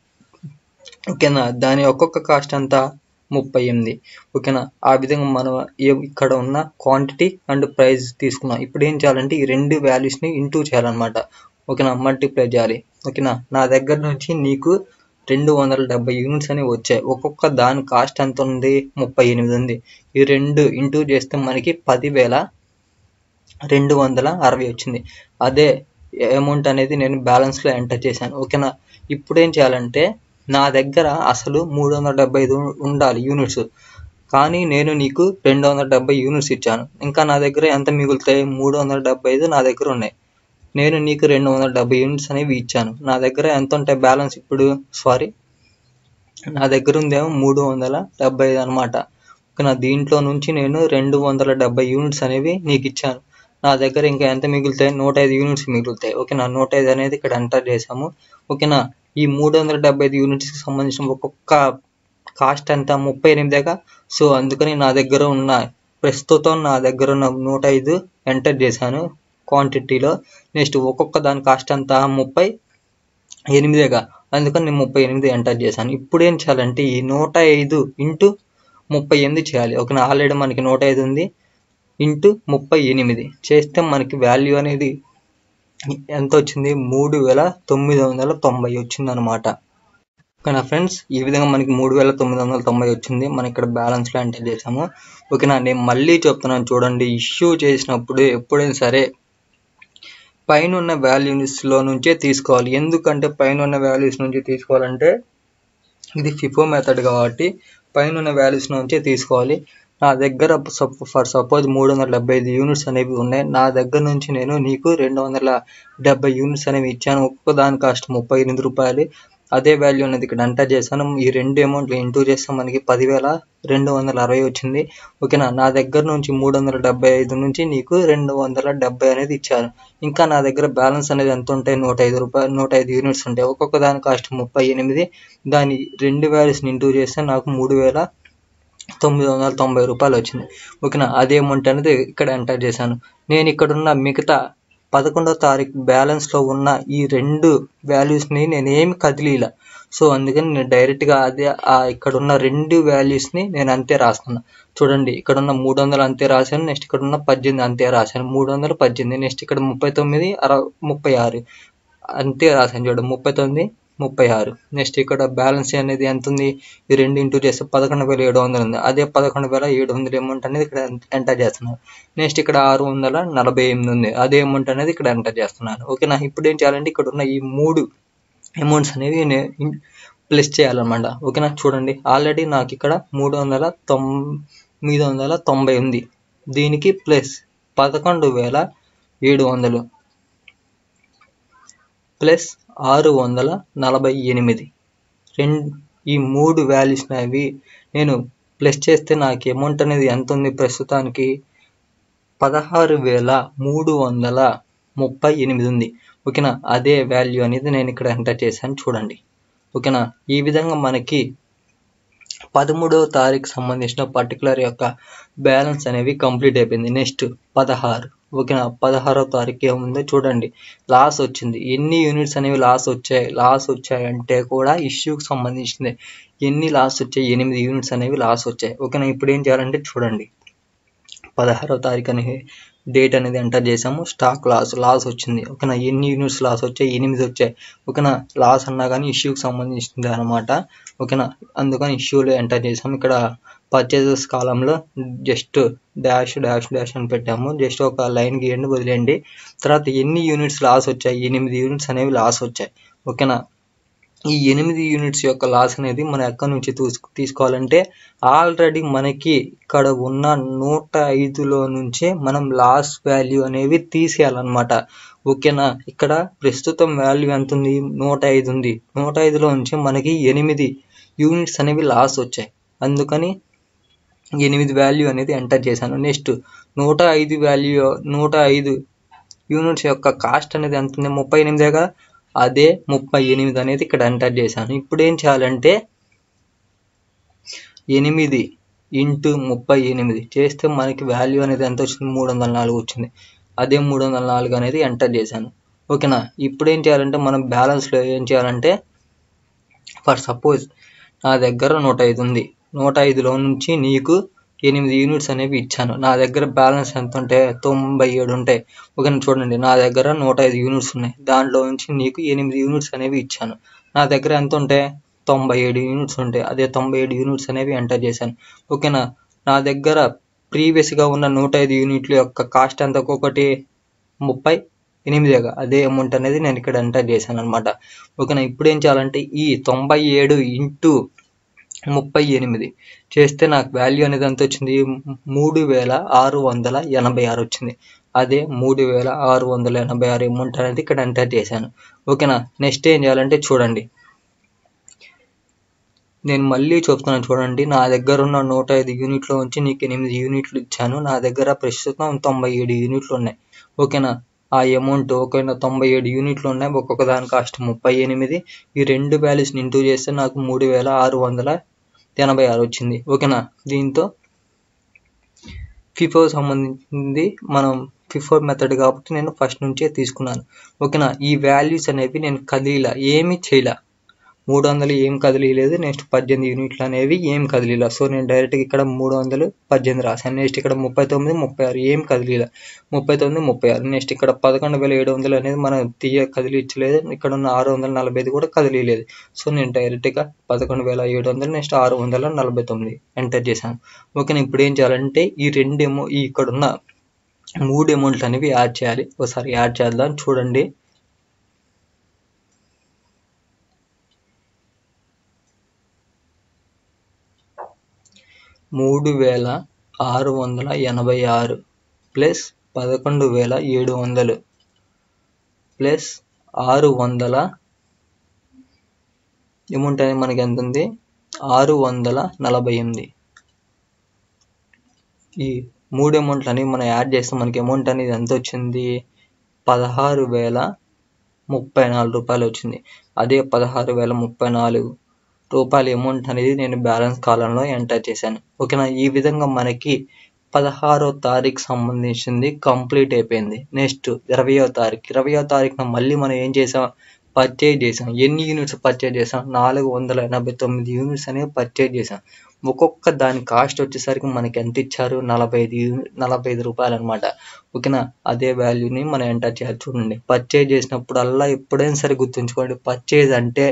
ఓకేనా దాని ఒక్కొక్క కాస్ట్ అంతా ముప్పై ఎనిమిది ఓకేనా ఆ విధంగా మనం ఇక్కడ ఉన్న క్వాంటిటీ అండ్ ప్రైస్ తీసుకున్నాం ఇప్పుడు ఏం చేయాలంటే ఈ రెండు వాల్యూస్ని ఇంటూ చేయాలన్నమాట ఓకేనా మల్టిప్లై చేయాలి ఓకేనా నా దగ్గర నుంచి నీకు రెండు వందల డెబ్బై యూనిట్స్ అనేవి వచ్చాయి ఒక్కొక్క దాని కాస్ట్ ఎంత ఉంది ముప్పై ఎనిమిది ఉంది ఈ రెండు ఇంటూ చేస్తే మనకి పదివేల రెండు వందల అరవై వచ్చింది అదే అమౌంట్ అనేది నేను బ్యాలెన్స్లో ఎంటర్ చేశాను ఓకేనా ఇప్పుడు ఏం చేయాలంటే నా దగ్గర అసలు మూడు వందల డెబ్బై ఐదు ఉండాలి యూనిట్స్ కానీ నేను నీకు రెండు వందల డెబ్బై యూనిట్స్ ఇచ్చాను ఇంకా నా దగ్గర ఎంత మిగులుతాయి మూడు వందల డెబ్బై ఐదు నా దగ్గర ఉన్నాయి నేను నీకు రెండు వందల డెబ్బై యూనిట్స్ అనేవి ఇచ్చాను నా దగ్గర ఎంత ఉంటాయి బ్యాలెన్స్ ఇప్పుడు సారీ నా దగ్గర ఉందేమో మూడు వందల డెబ్బై ఐదు అనమాట నా దీంట్లో నుంచి నేను రెండు వందల డెబ్బై యూనిట్స్ అనేవి నీకు ఇచ్చాను నా దగ్గర ఇంకా ఎంత మిగులుతాయి నూట ఐదు యూనిట్స్ మిగులుతాయి ఓకేనా నూట ఐదు అనేది ఇక్కడ ఎంటర్ చేసాము ఓకేనా ఈ మూడు వందల డెబ్బై ఐదు యూనిట్స్కి సంబంధించిన ఒక్కొక్క కాస్ట్ ఎంత ముప్పై ఎనిమిదేగా సో అందుకని నా దగ్గర ఉన్న ప్రస్తుతం నా దగ్గర ఉన్న నూట ఐదు ఎంటర్ చేశాను క్వాంటిటీలో నెక్స్ట్ ఒక్కొక్క దాని కాస్ట్ ఎంత ముప్పై ఎనిమిదేగా అందుకని నేను ముప్పై ఎనిమిది ఎంటర్ చేశాను ఇప్పుడు ఏం చేయాలంటే ఈ నూట ఐదు ఇంటూ ముప్పై ఎనిమిది చేయాలి ఓకే ఆల్రెడీ మనకి నూట ఐదు ఉంది ఇంటూ ముప్పై ఎనిమిది చేస్తే మనకి వాల్యూ అనేది ఎంత వచ్చింది మూడు వేల తొమ్మిది వందల తొంభై వచ్చింది అనమాట ఓకేనా ఫ్రెండ్స్ ఈ విధంగా మనకి మూడు వేల తొమ్మిది వందల తొంభై వచ్చింది మనం ఇక్కడ బ్యాలెన్స్లో ఎంటర్ చేసాము ఓకేనా నేను మళ్ళీ చెప్తున్నాను చూడండి ఇష్యూ చేసినప్పుడు ఎప్పుడైనా సరే పైన ఉన్న వాల్యూస్లో నుంచే తీసుకోవాలి ఎందుకంటే పైన ఉన్న వాల్యూస్ నుంచి తీసుకోవాలంటే ఇది ఫిఫో మెథడ్ కాబట్టి పైన ఉన్న వాల్యూస్ నుంచే తీసుకోవాలి నా దగ్గర ఫర్ సపోజ్ మూడు వందల డెబ్బై ఐదు యూనిట్స్ అనేవి ఉన్నాయి నా దగ్గర నుంచి నేను నీకు రెండు వందల డెబ్బై యూనిట్స్ అనేవి ఇచ్చాను ఒక్కొక్క దాని కాస్ట్ ముప్పై ఎనిమిది రూపాయలు అదే వాల్యూ అనేది ఇక్కడ ఎంటర్ చేశాను ఈ రెండు అమౌంట్లు ఇంటూ చేస్తే మనకి పదివేల రెండు వందల అరవై వచ్చింది ఓకేనా నా దగ్గర నుంచి మూడు వందల డెబ్బై ఐదు నుంచి నీకు రెండు వందల డెబ్బై అనేది ఇచ్చాను ఇంకా నా దగ్గర బ్యాలెన్స్ అనేది ఎంత ఉంటాయి నూట ఐదు రూపాయలు నూట ఐదు యూనిట్స్ ఉంటాయి ఒక్కొక్క దాని కాస్ట్ ముప్పై ఎనిమిది దాని రెండు వాల్యూస్ని ఇంటూ చేస్తే నాకు మూడు వేల తొమ్మిది వందల తొంభై రూపాయలు వచ్చింది ఓకేనా అదే అమౌంట్ అనేది ఇక్కడ ఎంటర్ చేశాను నేను ఇక్కడ ఉన్న మిగతా పదకొండవ తారీఖు బ్యాలెన్స్లో ఉన్న ఈ రెండు వాల్యూస్ని నేను ఏమి కదిలీల సో అందుకని నేను డైరెక్ట్గా అదే ఇక్కడ ఉన్న రెండు వాల్యూస్ని నేను అంతే రాస్తున్నా చూడండి ఇక్కడ ఉన్న మూడు వందలు అంతే రాశాను నెక్స్ట్ ఇక్కడ ఉన్న పద్దెనిమిది అంతే రాశాను మూడు వందలు పద్దెనిమిది నెక్స్ట్ ఇక్కడ ముప్పై తొమ్మిది అర ముప్పై ఆరు అంతే రాశాను చూడండి ముప్పై తొమ్మిది ముప్పై ఆరు నెక్స్ట్ ఇక్కడ బ్యాలెన్స్ అనేది ఎంత ఉంది ఈ రెండు ఇంటూ చేస్తే పదకొండు వేల ఏడు వందలు ఉంది అదే పదకొండు వేల ఏడు వందల అమౌంట్ అనేది ఇక్కడ ఎంటర్ చేస్తున్నాను నెక్స్ట్ ఇక్కడ ఆరు వందల నలభై ఎనిమిది ఉంది అదే అమౌంట్ అనేది ఇక్కడ ఎంటర్ చేస్తున్నాను ఓకేనా ఇప్పుడు ఏం చేయాలంటే ఇక్కడ ఉన్న ఈ మూడు అమౌంట్స్ అనేవి నేను ప్లస్ చేయాలన్నమాట ఓకేనా చూడండి ఆల్రెడీ నాకు ఇక్కడ మూడు వందల తొమ్మిది వందల తొంభై ఉంది దీనికి ప్లస్ పదకొండు వేల ఏడు వందలు ప్లస్ ఆరు వందల నలభై ఎనిమిది రెండు ఈ మూడు వాల్యూస్ అవి నేను ప్లస్ చేస్తే నాకు అమౌంట్ అనేది ఎంత ఉంది ప్రస్తుతానికి పదహారు వేల మూడు వందల ముప్పై ఎనిమిది ఉంది ఓకేనా అదే వాల్యూ అనేది నేను ఇక్కడ ఎంటర్ చేశాను చూడండి ఓకేనా ఈ విధంగా మనకి పదమూడవ తారీఖు సంబంధించిన పర్టికులర్ యొక్క బ్యాలెన్స్ అనేవి కంప్లీట్ అయిపోయింది నెక్స్ట్ పదహారు ఓకేనా పదహారవ తారీఖు ఏముందో చూడండి లాస్ వచ్చింది ఎన్ని యూనిట్స్ అనేవి లాస్ వచ్చాయి లాస్ వచ్చాయంటే కూడా ఇష్యూకి సంబంధించింది ఎన్ని లాస్ వచ్చాయి ఎనిమిది యూనిట్స్ అనేవి లాస్ వచ్చాయి ఓకేనా ఇప్పుడు ఏం చేయాలంటే చూడండి పదహారవ తారీఖు అనే డేట్ అనేది ఎంటర్ చేసాము స్టాక్ లాస్ లాస్ వచ్చింది ఓకేనా ఎన్ని యూనిట్స్ లాస్ వచ్చాయి ఎనిమిది వచ్చాయి ఓకేనా లాస్ అన్నా కానీ ఇష్యూకి సంబంధించింది అనమాట ఓకేనా అందుకని ఇష్యూలో ఎంటర్ చేసాము ఇక్కడ పర్చేజెస్ కాలంలో జస్ట్ డాష్ డాష్ డాష్ అని పెట్టాము జస్ట్ ఒక లైన్ గీయండి వదిలేయండి తర్వాత ఎన్ని యూనిట్స్ లాస్ వచ్చాయి ఎనిమిది యూనిట్స్ అనేవి లాస్ వచ్చాయి ఓకేనా ఈ ఎనిమిది యూనిట్స్ యొక్క లాస్ అనేది మన ఎక్కడి నుంచి తీసుకోవాలంటే ఆల్రెడీ మనకి ఇక్కడ ఉన్న నూట ఐదులో నుంచే మనం లాస్ వాల్యూ అనేవి తీసేయాలన్నమాట ఓకేనా ఇక్కడ ప్రస్తుతం వాల్యూ ఎంత ఉంది నూట ఐదు ఉంది నూట ఐదులో నుంచి మనకి ఎనిమిది యూనిట్స్ అనేవి లాస్ వచ్చాయి అందుకని ఎనిమిది వాల్యూ అనేది ఎంటర్ చేశాను నెక్స్ట్ నూట ఐదు వాల్యూ నూట ఐదు యూనిట్స్ యొక్క కాస్ట్ అనేది ఎంత ఉంది ముప్పై ఎనిమిదేగా అదే ముప్పై ఎనిమిది అనేది ఇక్కడ ఎంటర్ చేశాను ఇప్పుడు ఏం చేయాలంటే ఎనిమిది ఇంటూ ముప్పై ఎనిమిది చేస్తే మనకి వాల్యూ అనేది ఎంత వచ్చింది మూడు వందల నాలుగు వచ్చింది అదే మూడు వందల నాలుగు అనేది ఎంటర్ చేశాను ఓకేనా ఇప్పుడు ఏం చేయాలంటే మనం బ్యాలెన్స్లో ఏం చేయాలంటే ఫర్ సపోజ్ నా దగ్గర నూట ఐదు ఉంది నూట ఐదులో నుంచి నీకు ఎనిమిది యూనిట్స్ అనేవి ఇచ్చాను నా దగ్గర బ్యాలెన్స్ ఎంత ఉంటే తొంభై ఏడు ఉంటాయి ఓకే చూడండి నా దగ్గర నూట ఐదు యూనిట్స్ ఉన్నాయి దాంట్లో నుంచి నీకు ఎనిమిది యూనిట్స్ అనేవి ఇచ్చాను నా దగ్గర ఎంత ఉంటాయి తొంభై ఏడు యూనిట్స్ ఉంటాయి అదే తొంభై ఏడు యూనిట్స్ అనేవి ఎంటర్ చేశాను ఓకేనా నా దగ్గర ప్రీవియస్గా ఉన్న నూట ఐదు యూనిట్ల యొక్క కాస్ట్ ఎంత ఒక్కొక్కటి ముప్పై ఎనిమిదిగా అదే అమౌంట్ అనేది నేను ఇక్కడ ఎంటర్ చేశాను అనమాట ఓకేనా ఇప్పుడు ఏం చేయాలంటే ఈ తొంభై ఏడు ఇంటూ ముప్పై ఎనిమిది చేస్తే నాకు వాల్యూ అనేది ఎంత వచ్చింది మూడు వేల ఆరు వందల ఎనభై ఆరు వచ్చింది అదే మూడు వేల ఆరు వందల ఎనభై ఆరు అమౌంట్ అనేది ఇక్కడ ఎంటర్ చేశాను ఓకేనా నెక్స్ట్ ఏం చేయాలంటే చూడండి నేను మళ్ళీ చెప్తున్నాను చూడండి నా దగ్గర ఉన్న నూట ఐదు యూనిట్లో నుంచి నీకు ఎనిమిది యూనిట్లు ఇచ్చాను నా దగ్గర ప్రస్తుతం తొంభై ఏడు యూనిట్లు ఉన్నాయి ఓకేనా ఆ అమౌంట్ ఓకేనా తొంభై ఏడు యూనిట్లు ఉన్నాయి ఒక్కొక్క దాని కాస్ట్ ముప్పై ఎనిమిది ఈ రెండు వాల్యూస్ని ఇంటూ చేస్తే నాకు మూడు వేల ఆరు వందల ఎనభై ఆరు వచ్చింది ఓకేనా దీంతో ఫిఫో సంబంధించింది మనం ఫిఫో మెథడ్ కాబట్టి నేను ఫస్ట్ నుంచే తీసుకున్నాను ఓకేనా ఈ వాల్యూస్ అనేవి నేను కదిలిలా ఏమీ చేయలే మూడు వందలు ఏం కదిలీలేదు నెక్స్ట్ పద్దెనిమిది యూనిట్లు అనేవి ఏం కదిలీలా సో నేను డైరెక్ట్గా ఇక్కడ మూడు వందలు పద్దెనిమిది రాశాను నెక్స్ట్ ఇక్కడ ముప్పై తొమ్మిది ముప్పై ఆరు ఏం కదిలీలా ముప్పై తొమ్మిది ముప్పై ఆరు నెక్స్ట్ ఇక్కడ పదకొండు వేల ఏడు వందలు అనేది మనం తీయ కదిలించలేదు ఇక్కడ ఉన్న ఆరు వందల నలభై ఐదు కూడా కదిలీలేదు సో నేను డైరెక్ట్గా పదకొండు వేల ఏడు వందలు నెక్స్ట్ ఆరు వందల నలభై తొమ్మిది ఎంటర్ చేశాను ఓకే ఇప్పుడు ఏం చేయాలంటే ఈ రెండు ఏమో ఈ ఇక్కడ ఉన్న మూడు అమౌంట్లు అనేవి యాడ్ చేయాలి ఒకసారి యాడ్ చేద్దాం చూడండి మూడు వేల ఆరు వందల ఎనభై ఆరు ప్లస్ పదకొండు వేల ఏడు వందలు ప్లస్ ఆరు వందల అమౌంట్ అనేది మనకి ఎంత ఉంది ఆరు వందల నలభై ఎనిమిది ఈ మూడు అమౌంట్లు అనేవి మనం యాడ్ చేస్తే మనకి అమౌంట్ అనేది ఎంత వచ్చింది పదహారు వేల ముప్పై నాలుగు రూపాయలు వచ్చింది అదే పదహారు వేల ముప్పై నాలుగు రూపాయల అమౌంట్ అనేది నేను బ్యాలెన్స్ కాలంలో ఎంటర్ చేశాను ఓకేనా ఈ విధంగా మనకి పదహారో తారీఖు సంబంధించింది కంప్లీట్ అయిపోయింది నెక్స్ట్ ఇరవయో తారీఖు ఇరవయో తారీఖున మళ్ళీ మనం ఏం చేసాం పర్చేజ్ చేసాం ఎన్ని యూనిట్స్ పర్చేజ్ చేసాం నాలుగు వందల ఎనభై తొమ్మిది యూనిట్స్ అనేవి పర్చేజ్ చేసాం ఒక్కొక్క దాని కాస్ట్ వచ్చేసరికి మనకి ఎంత ఇచ్చారు నలభై ఐదు నలభై ఐదు రూపాయలు అనమాట ఓకేనా అదే వాల్యూని మనం ఎంటర్ చేయాలి చూడండి పర్చేజ్ చేసినప్పుడల్లా ఎప్పుడైనా సరే గుర్తుంచుకోండి పర్చేజ్ అంటే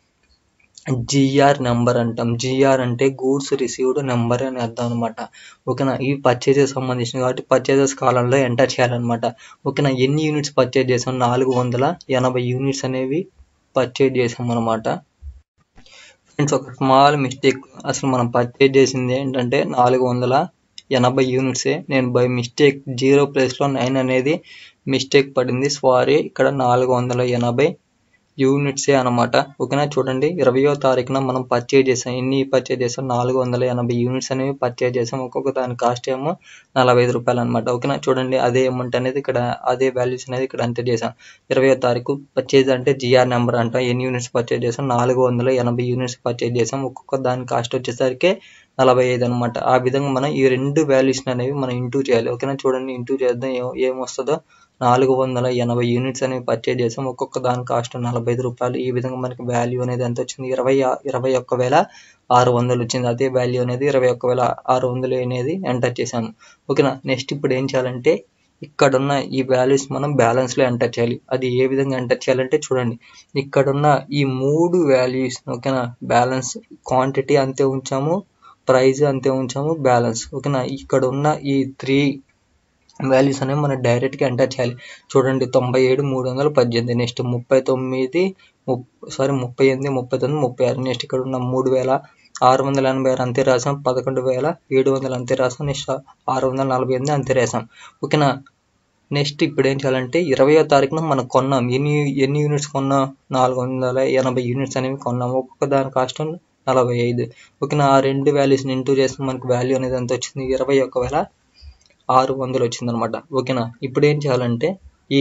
జిఆర్ నెంబర్ అంటాం జిఆర్ అంటే గూడ్స్ రిసీవ్డ్ నెంబర్ అని అర్థం అనమాట ఓకేనా ఈ పర్చేజెస్ సంబంధించిన కాబట్టి పర్చేజెస్ కాలంలో ఎంటర్ చేయాలన్నమాట ఓకేనా ఎన్ని యూనిట్స్ పర్చేజ్ చేసాం నాలుగు వందల ఎనభై యూనిట్స్ అనేవి పర్చేజ్ చేసాం అనమాట ఫ్రెండ్స్ ఒక స్మాల్ మిస్టేక్ అసలు మనం పర్చేజ్ చేసింది ఏంటంటే నాలుగు వందల ఎనభై యూనిట్సే నేను బై మిస్టేక్ జీరో ప్లేస్లో నైన్ అనేది మిస్టేక్ పడింది సారీ ఇక్కడ నాలుగు వందల ఎనభై యూనిట్సే అనమాట ఓకేనా చూడండి ఇరవయో తారీఖున మనం పర్చేజ్ చేసాం ఎన్ని పర్చేజ్ చేసాం నాలుగు వందల ఎనభై యూనిట్స్ అనేవి పర్చేజ్ చేసాం ఒక్కొక్క దాని కాస్ట్ ఏమో నలభై ఐదు రూపాయలు అనమాట ఓకేనా చూడండి అదే అమౌంట్ అనేది ఇక్కడ అదే వాల్యూస్ అనేది ఇక్కడ ఎంటర్ చేసాం ఇరవయో తారీఖు పర్చేజ్ అంటే జిఆర్ నెంబర్ అంటాం ఎన్ని యూనిట్స్ పర్చేజ్ చేసాం నాలుగు వందల ఎనభై యూనిట్స్ పర్చేజ్ చేసాం ఒక్కొక్క దాని కాస్ట్ వచ్చేసరికి నలభై ఐదు అనమాట ఆ విధంగా మనం ఈ రెండు వాల్యూస్ అనేవి మనం ఇంటూ చేయాలి ఓకేనా చూడండి ఇంటూ చేద్దాం ఏం ఏమొస్తుందో నాలుగు వందల ఎనభై యూనిట్స్ అనేవి పర్చేజ్ చేసాం ఒక్కొక్క దాని కాస్ట్ నలభై ఐదు రూపాయలు ఈ విధంగా మనకి వాల్యూ అనేది ఎంత వచ్చింది ఇరవై ఇరవై ఒక్క వేల ఆరు వందలు వచ్చింది అదే వాల్యూ అనేది ఇరవై ఒక్క వేల ఆరు వందలు అనేది ఎంటర్ చేసాము ఓకేనా నెక్స్ట్ ఇప్పుడు ఏం చేయాలంటే ఇక్కడున్న ఈ వాల్యూస్ మనం బ్యాలెన్స్లో ఎంటర్ చేయాలి అది ఏ విధంగా ఎంటర్ చేయాలంటే చూడండి ఇక్కడున్న ఈ మూడు వాల్యూస్ ఓకేనా బ్యాలెన్స్ క్వాంటిటీ అంతే ఉంచాము ప్రైస్ అంతే ఉంచాము బ్యాలెన్స్ ఓకేనా ఇక్కడ ఉన్న ఈ త్రీ వాల్యూస్ అనేవి మనం డైరెక్ట్గా ఎంటర్ చేయాలి చూడండి తొంభై ఏడు మూడు వందల పద్దెనిమిది నెక్స్ట్ ముప్పై తొమ్మిది సారీ ముప్పై ఎనిమిది ముప్పై తొమ్మిది ముప్పై ఆరు నెక్స్ట్ ఇక్కడ ఉన్న మూడు వేల ఆరు వందల ఎనభై ఆరు అంతే రాసాం పదకొండు వేల ఏడు వందలు అంతే రాసాం నెక్స్ట్ ఆరు వందల నలభై ఎనిమిది అంతే రాసాం ఓకేనా నెక్స్ట్ ఇప్పుడు ఏం చేయాలంటే ఇరవయో తారీఖున మనం కొన్నాం ఎన్ని ఎన్ని యూనిట్స్ కొన్నాం నాలుగు వందల ఎనభై యూనిట్స్ అనేవి కొన్నాం ఒక్కొక్క దాని కాస్ట్ నలభై ఐదు ఓకేనా ఆ రెండు వాల్యూస్ని ఇంటూ చేస్తే మనకి వాల్యూ అనేది ఎంత వచ్చింది ఇరవై ఒక్క వేల ఆరు వందలు వచ్చిందనమాట ఓకేనా ఇప్పుడు ఏం చేయాలంటే ఈ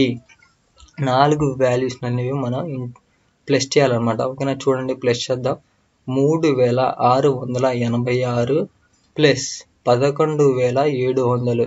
నాలుగు వాల్యూస్ అనేవి మనం ప్లస్ చేయాలన్నమాట ఓకేనా చూడండి ప్లస్ చేద్దాం మూడు వేల ఆరు వందల ఎనభై ఆరు ప్లస్ పదకొండు వేల ఏడు వందలు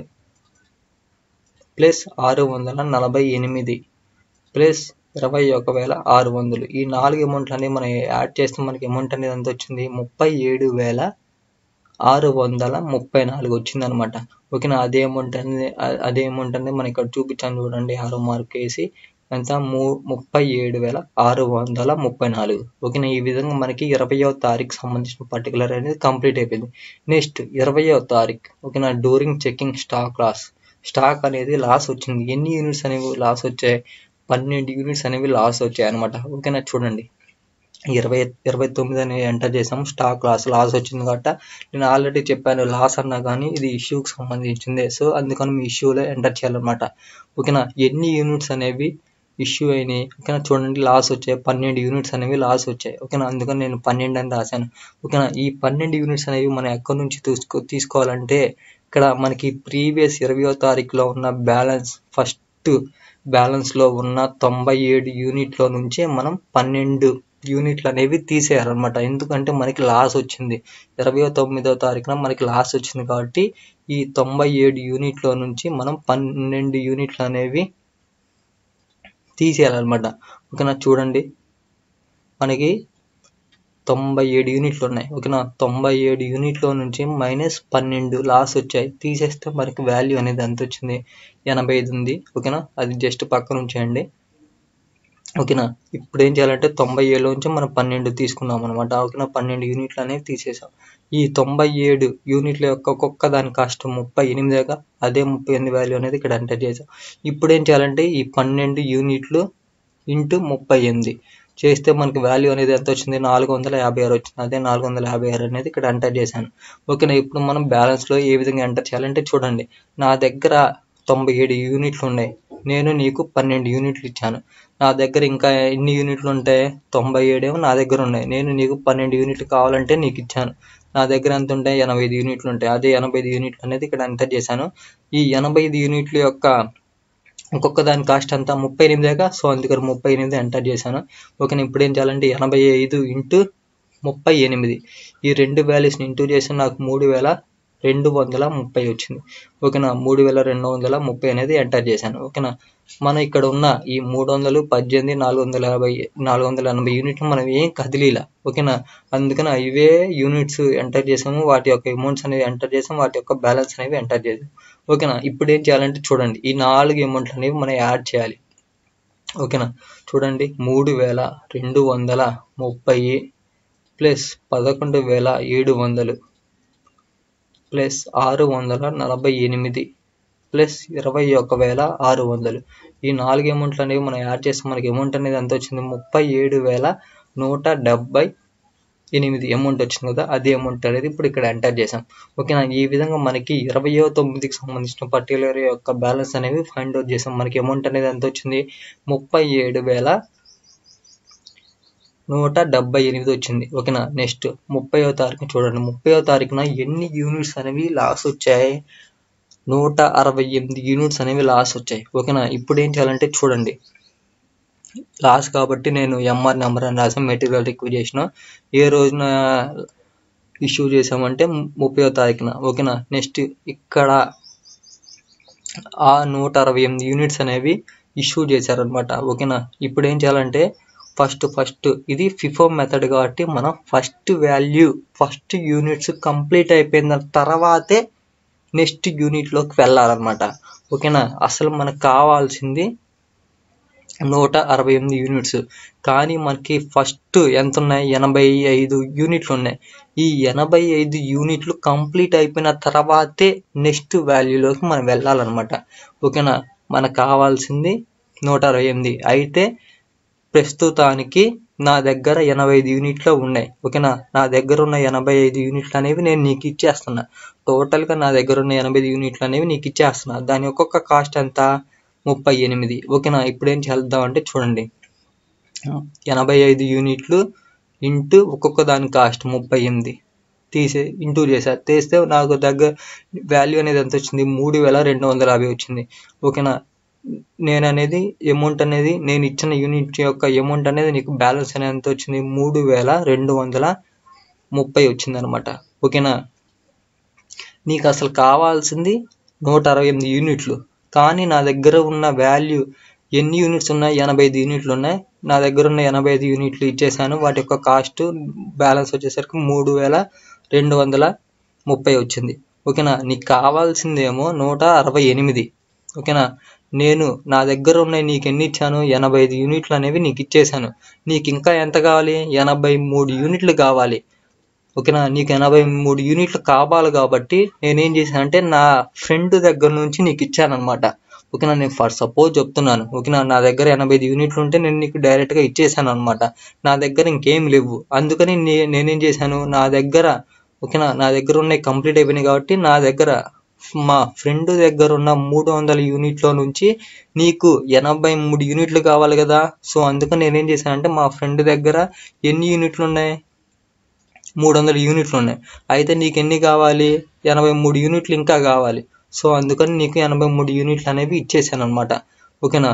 ప్లస్ ఆరు వందల నలభై ఎనిమిది ప్లస్ ఇరవై ఒక వేల ఆరు వందలు ఈ నాలుగు అమౌంట్లు అనేవి మనం యాడ్ చేస్తే మనకి అమౌంట్ అనేది ఎంత వచ్చింది ముప్పై ఏడు వేల ఆరు వందల ముప్పై నాలుగు వచ్చిందనమాట ఓకేనా అదే అమౌంట్ అనేది అదే అమౌంట్ అనేది మనం ఇక్కడ చూపించాను చూడండి ఆరో మార్క్ వేసి ఎంత మూ ముప్పై ఏడు వేల ఆరు వందల ముప్పై నాలుగు ఓకేనా ఈ విధంగా మనకి ఇరవయో తారీఖు సంబంధించిన పర్టికులర్ అనేది కంప్లీట్ అయిపోయింది నెక్స్ట్ ఇరవయో తారీఖు ఓకేనా during checking stock loss stock అనేది లాస్ వచ్చింది ఎన్ని యూనిట్స్ అనేవి లాస్ వచ్చాయి పన్నెండు యూనిట్స్ అనేవి లాస్ వచ్చాయి అనమాట ఓకేనా చూడండి ఇరవై ఇరవై తొమ్మిది అని ఎంటర్ చేసాము స్టాక్ లాస్ లాస్ వచ్చింది కాబట్టి నేను ఆల్రెడీ చెప్పాను లాస్ అన్నా కానీ ఇది ఇష్యూకి సంబంధించిందే సో అందుకని మీ ఇష్యూలో ఎంటర్ చేయాలన్నమాట ఓకేనా ఎన్ని యూనిట్స్ అనేవి ఇష్యూ అయినాయి ఓకేనా చూడండి లాస్ వచ్చాయి పన్నెండు యూనిట్స్ అనేవి లాస్ వచ్చాయి ఓకేనా అందుకని నేను పన్నెండు అని రాశాను ఓకేనా ఈ పన్నెండు యూనిట్స్ అనేవి మనం ఎక్కడి నుంచి తీసుకో తీసుకోవాలంటే ఇక్కడ మనకి ప్రీవియస్ ఇరవయో తారీఖులో ఉన్న బ్యాలెన్స్ ఫస్ట్ బ్యాలెన్స్లో ఉన్న తొంభై ఏడు యూనిట్లో నుంచి మనం పన్నెండు యూనిట్లు అనేవి తీసేయాలన్నమాట ఎందుకంటే మనకి లాస్ వచ్చింది ఇరవయో తొమ్మిదో తారీఖున మనకి లాస్ వచ్చింది కాబట్టి ఈ తొంభై ఏడు యూనిట్లో నుంచి మనం పన్నెండు యూనిట్లు అనేవి తీసేయాలన్నమాట ఓకేనా చూడండి మనకి తొంభై ఏడు యూనిట్లు ఉన్నాయి ఓకేనా తొంభై ఏడు యూనిట్లో నుంచి మైనస్ పన్నెండు లాస్ వచ్చాయి తీసేస్తే మనకి వాల్యూ అనేది ఎంత వచ్చింది ఎనభై ఐదు ఉంది ఓకేనా అది జస్ట్ పక్కన ఉంచేయండి ఓకేనా ఇప్పుడు ఏం చేయాలంటే తొంభై ఏడు నుంచి మనం పన్నెండు తీసుకున్నాం అనమాట ఓకేనా పన్నెండు యూనిట్లు అనేవి తీసేసాం ఈ తొంభై ఏడు యూనిట్ల యొక్క ఒక్కొక్క దాని కాస్ట్ ముప్పై ఎనిమిదిగా అదే ముప్పై ఎనిమిది వాల్యూ అనేది ఇక్కడ ఎంటర్ చేసాం ఇప్పుడు ఏం చేయాలంటే ఈ పన్నెండు యూనిట్లు ఇంటూ ముప్పై ఎనిమిది చేస్తే మనకి వాల్యూ అనేది ఎంత వచ్చింది నాలుగు వందల యాభై ఆరు వచ్చింది అదే నాలుగు వందల యాభై ఆరు అనేది ఇక్కడ ఎంటర్ చేశాను ఓకేనా ఇప్పుడు మనం బ్యాలెన్స్లో ఏ విధంగా ఎంటర్ చేయాలంటే చూడండి నా దగ్గర తొంభై ఏడు యూనిట్లు ఉన్నాయి నేను నీకు పన్నెండు యూనిట్లు ఇచ్చాను నా దగ్గర ఇంకా ఎన్ని యూనిట్లు ఉంటాయి తొంభై ఏడేమో నా దగ్గర ఉన్నాయి నేను నీకు పన్నెండు యూనిట్లు కావాలంటే నీకు ఇచ్చాను నా దగ్గర ఎంత ఉంటాయి ఎనభై ఐదు యూనిట్లు ఉంటాయి అదే ఎనభై ఐదు యూనిట్లు అనేది ఇక్కడ ఎంటర్ చేశాను ఈ ఎనభై ఐదు యూనిట్ల యొక్క ఒక్కొక్క దాని కాస్ట్ అంతా ముప్పై ఎనిమిదేగా సో అందుకని ముప్పై ఎనిమిది ఎంటర్ చేశాను ఓకే ఇప్పుడు ఏం చేయాలంటే ఎనభై ఐదు ఇంటూ ముప్పై ఎనిమిది ఈ రెండు వాల్యూస్ని ఇంటూ చేసి నాకు మూడు వేల రెండు వందల ముప్పై వచ్చింది ఓకేనా మూడు వేల రెండు వందల ముప్పై అనేది ఎంటర్ చేశాను ఓకేనా మనం ఇక్కడ ఉన్న ఈ మూడు వందలు పద్దెనిమిది నాలుగు వందల యాభై నాలుగు వందల ఎనభై యూనిట్లు మనం ఏం కదిలీలా ఓకేనా అందుకని ఇవే యూనిట్స్ ఎంటర్ చేసాము వాటి యొక్క అమౌంట్స్ అనేవి ఎంటర్ చేసాము వాటి యొక్క బ్యాలెన్స్ అనేవి ఎంటర్ చేసాము ఓకేనా ఇప్పుడు ఏం చేయాలంటే చూడండి ఈ నాలుగు అమౌంట్లు అనేవి మనం యాడ్ చేయాలి ఓకేనా చూడండి మూడు వేల రెండు వందల ముప్పై ప్లస్ పదకొండు వేల ఏడు వందలు ప్లస్ ఆరు వందల నలభై ఎనిమిది ప్లస్ ఇరవై ఒక వేల ఆరు వందలు ఈ నాలుగు అమౌంట్లు అనేవి మనం యాడ్ చేస్తే మనకి అమౌంట్ అనేది ఎంత వచ్చింది ముప్పై ఏడు వేల నూట డెబ్బై ఎనిమిది అమౌంట్ వచ్చింది కదా అదే అమౌంట్ అనేది ఇప్పుడు ఇక్కడ ఎంటర్ చేసాం ఓకేనా ఈ విధంగా మనకి ఇరవయో తొమ్మిదికి సంబంధించిన పర్టికులర్ యొక్క బ్యాలెన్స్ అనేవి ఫైండ్ అవుట్ చేసాం మనకి అమౌంట్ అనేది ఎంత వచ్చింది ముప్పై ఏడు వేల నూట డెబ్బై ఎనిమిది వచ్చింది ఓకేనా నెక్స్ట్ ముప్పైవ తారీఖు చూడండి ముప్పైవ తారీఖున ఎన్ని యూనిట్స్ అనేవి లాస్ వచ్చాయి నూట అరవై ఎనిమిది యూనిట్స్ అనేవి లాస్ వచ్చాయి ఓకేనా ఇప్పుడు ఏం చేయాలంటే చూడండి లాస్ కాబట్టి నేను ఎంఆర్ నెంబర్ అని రాసాం మెటీరియల్ రిక్విజేషన్ ఏ రోజున ఇష్యూ చేసామంటే ముప్పై తారీఖున ఓకేనా నెక్స్ట్ ఇక్కడ ఆ నూట అరవై ఎనిమిది యూనిట్స్ అనేవి ఇష్యూ చేశారనమాట ఓకేనా ఇప్పుడు ఏం చేయాలంటే ఫస్ట్ ఫస్ట్ ఇది ఫిఫో మెథడ్ కాబట్టి మనం first value first units complete అయిపోయిన తర్వాతే నెక్స్ట్ యూనిట్లోకి వెళ్ళాలన్నమాట ఓకేనా అసలు మనకు కావాల్సింది నూట అరవై ఎనిమిది యూనిట్స్ కానీ మనకి ఫస్ట్ ఎంత ఉన్నాయి ఎనభై ఐదు యూనిట్లు ఉన్నాయి ఈ ఎనభై ఐదు యూనిట్లు కంప్లీట్ అయిపోయిన తర్వాతే నెక్స్ట్ వాల్యూలోకి మనం వెళ్ళాలన్నమాట ఓకేనా మనకు కావాల్సింది నూట అరవై ఎనిమిది అయితే ప్రస్తుతానికి నా దగ్గర ఎనభై ఐదు యూనిట్లు ఉన్నాయి ఓకేనా నా దగ్గర ఉన్న ఎనభై ఐదు యూనిట్లు అనేవి నేను నీకు ఇచ్చేస్తున్నా టోటల్గా నా దగ్గర ఉన్న ఎనభై ఐదు యూనిట్లు అనేవి నీకు ఇచ్చేస్తున్నా దాని ఒక్కొక్క కాస్ట్ ఎంత ముప్పై ఎనిమిది ఓకేనా ఇప్పుడు ఏం చేద్దాం అంటే చూడండి ఎనభై ఐదు యూనిట్లు ఇంటూ ఒక్కొక్క దాని కాస్ట్ ముప్పై ఎనిమిది తీసే ఇంటూ చేసా తీస్తే నాకు దగ్గర వాల్యూ అనేది ఎంత వచ్చింది మూడు వేల రెండు వందల యాభై వచ్చింది ఓకేనా నేను అనేది అమౌంట్ అనేది నేను ఇచ్చిన యూనిట్ యొక్క అమౌంట్ అనేది నీకు బ్యాలెన్స్ అనేది ఎంత వచ్చింది మూడు వేల రెండు వందల ముప్పై వచ్చింది అనమాట ఓకేనా నీకు అసలు కావాల్సింది నూట అరవై ఎనిమిది యూనిట్లు కానీ నా దగ్గర ఉన్న వాల్యూ ఎన్ని యూనిట్స్ ఉన్నాయి ఎనభై ఐదు యూనిట్లు ఉన్నాయి నా దగ్గర ఉన్న ఎనభై ఐదు యూనిట్లు ఇచ్చేసాను వాటి యొక్క కాస్ట్ బ్యాలెన్స్ వచ్చేసరికి మూడు వేల రెండు వందల ముప్పై వచ్చింది ఓకేనా నీకు కావాల్సిందేమో నూట అరవై ఎనిమిది ఓకేనా నేను నా దగ్గర ఉన్నాయి నీకు ఎన్ని ఇచ్చాను ఎనభై ఐదు యూనిట్లు అనేవి నీకు ఇచ్చేసాను నీకు ఇంకా ఎంత కావాలి ఎనభై మూడు యూనిట్లు కావాలి ఓకేనా నీకు ఎనభై మూడు యూనిట్లు కావాలి కాబట్టి నేనేం చేశానంటే నా ఫ్రెండ్ దగ్గర నుంచి నీకు ఇచ్చానమాట ఓకేనా నేను ఫర్ సపోజ్ చెప్తున్నాను ఓకేనా నా దగ్గర ఎనభై ఐదు యూనిట్లు ఉంటే నేను నీకు డైరెక్ట్గా ఇచ్చేసాను అనమాట నా దగ్గర ఇంకేం లేవు అందుకని నే నేనేం చేశాను నా దగ్గర ఓకేనా నా దగ్గర ఉన్నాయి కంప్లీట్ అయిపోయినాయి కాబట్టి నా దగ్గర మా ఫ్రెండ్ దగ్గర ఉన్న మూడు వందల యూనిట్లో నుంచి నీకు ఎనభై మూడు యూనిట్లు కావాలి కదా సో అందుకని నేనేం చేశానంటే మా ఫ్రెండ్ దగ్గర ఎన్ని యూనిట్లు ఉన్నాయి మూడు వందల యూనిట్లు ఉన్నాయి అయితే నీకు ఎన్ని కావాలి ఎనభై మూడు యూనిట్లు ఇంకా కావాలి సో అందుకని నీకు ఎనభై మూడు యూనిట్లు అనేవి ఇచ్చేసాను అనమాట ఓకేనా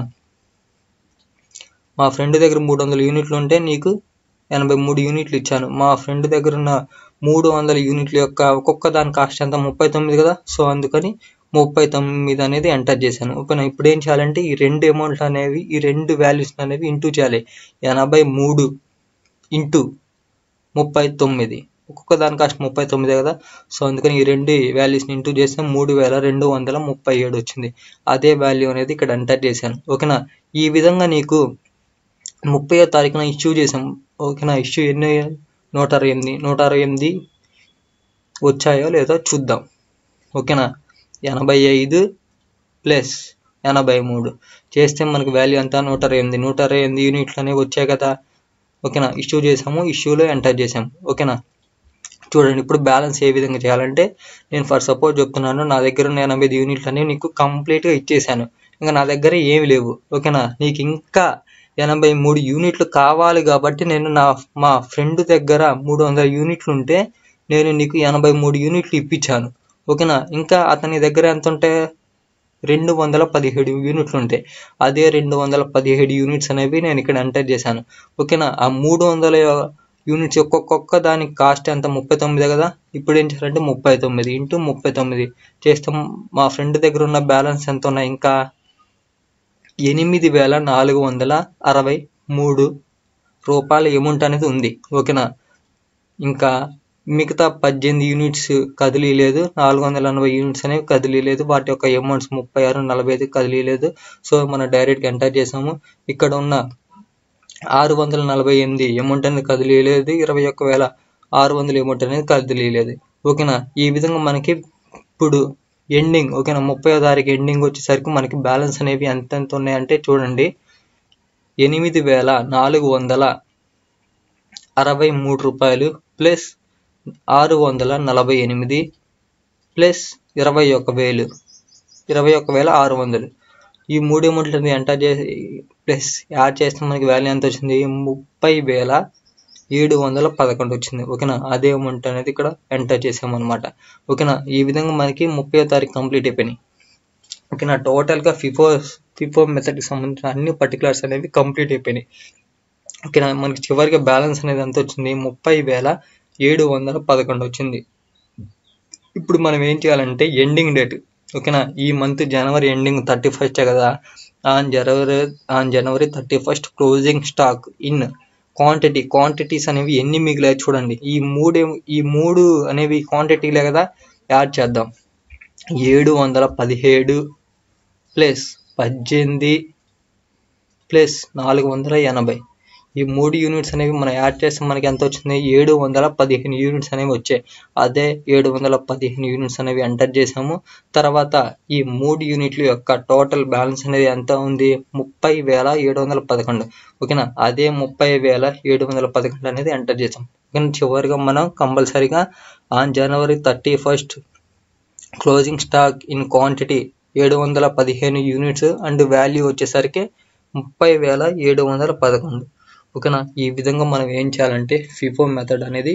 మా ఫ్రెండ్ దగ్గర మూడు వందల యూనిట్లు ఉంటే నీకు ఎనభై మూడు యూనిట్లు ఇచ్చాను మా ఫ్రెండ్ దగ్గర ఉన్న మూడు వందల యూనిట్ల యొక్క ఒక్కొక్క దాని కాస్ట్ ఎంత ముప్పై తొమ్మిది కదా సో అందుకని ముప్పై తొమ్మిది అనేది ఎంటర్ చేశాను ఓకేనా ఇప్పుడు ఏం చేయాలంటే ఈ రెండు అమౌంట్లు అనేవి ఈ రెండు వాల్యూస్ అనేవి ఇంటూ చేయాలి ఎనభై మూడు ఇంటూ ముప్పై తొమ్మిది ఒక్కొక్క దాని కాస్ట్ ముప్పై తొమ్మిదే కదా సో అందుకని ఈ రెండు వాల్యూస్ని ఇంటూ చేస్తే మూడు వేల రెండు వందల ముప్పై ఏడు వచ్చింది అదే వాల్యూ అనేది ఇక్కడ ఎంటర్ చేశాను ఓకేనా ఈ విధంగా నీకు ముప్పయో తారీఖున ఇష్యూ చేసాం ఓకేనా ఇష్యూ ఎన్ని నూట అరవై ఎనిమిది నూట అరవై ఎనిమిది వచ్చాయో లేదో చూద్దాం ఓకేనా ఎనభై ఐదు ప్లస్ ఎనభై మూడు చేస్తే మనకు వాల్యూ ఎంత నూట అరవై ఎనిమిది నూట అరవై ఎనిమిది యూనిట్లు అనేవి వచ్చాయి కదా ఓకేనా ఇష్యూ చేసాము ఇష్యూలో ఎంటర్ చేసాము ఓకేనా చూడండి ఇప్పుడు బ్యాలెన్స్ ఏ విధంగా చేయాలంటే నేను ఫర్ సపోజ్ చెప్తున్నాను నా దగ్గర ఉన్న ఎనభై ఐదు యూనిట్లు అనేవి నీకు కంప్లీట్గా ఇచ్చేసాను ఇంకా నా దగ్గర ఏమి లేవు ఓకేనా నీకు ఇంకా ఎనభై మూడు యూనిట్లు కావాలి కాబట్టి నేను నా మా ఫ్రెండ్ దగ్గర మూడు వందల యూనిట్లు ఉంటే నేను నీకు ఎనభై మూడు యూనిట్లు ఇప్పించాను ఓకేనా ఇంకా అతని దగ్గర ఎంత ఉంటే రెండు వందల పదిహేడు యూనిట్లు ఉంటాయి అదే రెండు వందల పదిహేడు యూనిట్స్ అనేవి నేను ఇక్కడ ఎంటర్ చేశాను ఓకేనా ఆ మూడు వందల యూనిట్స్ ఒక్కొక్క దానికి కాస్ట్ ఎంత ముప్పై తొమ్మిది కదా ఇప్పుడు ఏం చేయాలంటే ముప్పై తొమ్మిది ఇంటూ ముప్పై తొమ్మిది చేస్తే మా ఫ్రెండ్ దగ్గర ఉన్న బ్యాలెన్స్ ఎంత ఉన్నాయి ఇంకా ఎనిమిది వేల నాలుగు వందల అరవై మూడు రూపాయల అమౌంట్ అనేది ఉంది ఓకేనా ఇంకా మిగతా పద్దెనిమిది యూనిట్స్ కదిలీలేదు నాలుగు వందల ఎనభై యూనిట్స్ అనేవి కదిలీలేదు వాటి యొక్క అమౌంట్స్ ముప్పై ఆరు నలభై ఐదు కదిలీలేదు సో మనం డైరెక్ట్గా ఎంటర్ చేసాము ఇక్కడ ఉన్న ఆరు వందల నలభై ఎనిమిది అమౌంట్ అనేది కదిలీలేదు ఇరవై ఒక్క వేల ఆరు వందల అమౌంట్ అనేది కదిలీలేదు ఓకేనా ఈ విధంగా మనకి ఇప్పుడు ఎండింగ్ ఓకేనా ముప్పై తారీఖు ఎండింగ్ వచ్చేసరికి మనకి బ్యాలెన్స్ అనేవి ఎంత ఎంత ఉన్నాయంటే చూడండి ఎనిమిది వేల నాలుగు వందల అరవై మూడు రూపాయలు ప్లస్ ఆరు వందల నలభై ఎనిమిది ప్లస్ ఇరవై ఒక వేలు ఇరవై ఒక వేల ఆరు వందలు ఈ మూడు అమౌంట్లని ఎంటర్ చేసి ప్లస్ యాడ్ చేస్తే మనకి వాల్యూ ఎంత వచ్చింది ముప్పై వేల ఏడు వందల పదకొండు వచ్చింది ఓకేనా అదే అమౌంట్ అనేది ఇక్కడ ఎంటర్ చేసామన్నమాట ఓకేనా ఈ విధంగా మనకి ముప్పై తారీఖు కంప్లీట్ అయిపోయినాయి ఓకేనా టోటల్గా ఫిఫో ఫిఫో మెథడ్కి సంబంధించిన అన్ని పర్టికులర్స్ అనేవి కంప్లీట్ అయిపోయినాయి ఓకేనా మనకి చివరిగా బ్యాలెన్స్ అనేది ఎంత వచ్చింది ముప్పై వేల ఏడు వందల పదకొండు వచ్చింది ఇప్పుడు మనం ఏం చేయాలంటే ఎండింగ్ డేట్ ఓకేనా ఈ month January ending thirty first కదా on January on January thirty first closing stock in quantity quantities అనేవి ఎన్ని మిగిలాయి చూడండి ఈ మూడు ఈ మూడు అనేవి క్వాంటిటీలే కదా యాడ్ చేద్దాం ఏడు వందల పదిహేడు ప్లస్ పద్దెనిమిది ప్లస్ నాలుగు వందల ఎనభై ఈ మూడు యూనిట్స్ అనేవి మనం యాడ్ చేస్తే మనకి ఎంత వచ్చింది ఏడు వందల పదిహేను యూనిట్స్ అనేవి వచ్చాయి అదే ఏడు వందల పదిహేను యూనిట్స్ అనేవి ఎంటర్ చేసాము తర్వాత ఈ మూడు యూనిట్ల యొక్క టోటల్ బ్యాలెన్స్ అనేది ఎంత ఉంది ముప్పై వేల ఏడు వందల పదకొండు ఓకేనా అదే ముప్పై వేల ఏడు వందల పదకొండు అనేది ఎంటర్ చేసాం ఓకేనా చివరిగా మనం కంపల్సరీగా on January thirty first closing stock in quantity ఏడు వందల పదిహేను యూనిట్స్ అండ్ వాల్యూ వచ్చేసరికి ముప్పై వేల ఏడు వందల పదకొండు ఓకేనా ఈ విధంగా మనం ఏం చేయాలంటే ఫిఫో మెథడ్ అనేది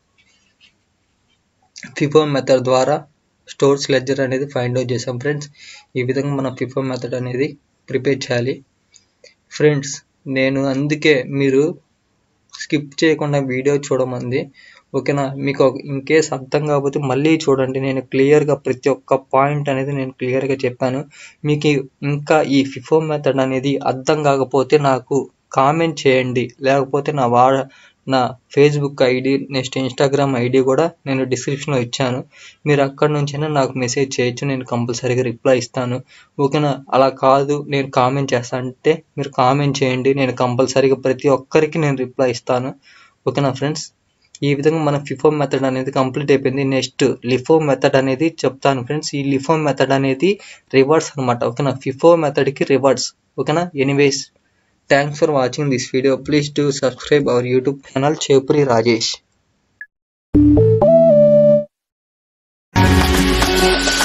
ఫిఫో మెథడ్ ద్వారా స్టోర్స్ లెడ్జర్ అనేది ఫైండ్ అవుట్ చేసాం ఫ్రెండ్స్ ఈ విధంగా మనం ఫిఫో మెథడ్ అనేది ప్రిపేర్ చేయాలి ఫ్రెండ్స్ నేను అందుకే మీరు స్కిప్ చేయకుండా వీడియో చూడమంది ఓకేనా మీకు ఇన్ కేస్ అర్థం కాకపోతే మళ్ళీ చూడండి నేను క్లియర్గా ప్రతి ఒక్క పాయింట్ అనేది నేను క్లియర్గా చెప్పాను మీకు ఇంకా ఈ ఫిఫో మెథడ్ అనేది అర్థం కాకపోతే నాకు కామెంట్ చేయండి లేకపోతే నా వా నా Facebook ID next Instagram ID కూడా నేను డిస్క్రిప్షన్లో ఇచ్చాను మీరు అక్కడ నుంచైనా నాకు మెసేజ్ చేయొచ్చు నేను కంపల్సరీగా రిప్లై ఇస్తాను ఓకేనా అలా కాదు నేను కామెంట్ చేస్తాను అంటే మీరు కామెంట్ చేయండి నేను కంపల్సరీగా ప్రతి ఒక్కరికి నేను రిప్లై ఇస్తాను ఓకేనా ఫ్రెండ్స్ ఈ విధంగా మన ఫిఫో మెథడ్ అనేది కంప్లీట్ అయిపోయింది నెక్స్ట్ లిఫో మెథడ్ అనేది చెప్తాను ఫ్రెండ్స్ ఈ లిఫో మెథడ్ అనేది రివర్స్ అనమాట ఓకేనా ఫిఫో మెథడ్కి రివర్స్ ఓకేనా anyways thanks for watching this video please to subscribe our YouTube channel Chepuri Rajesh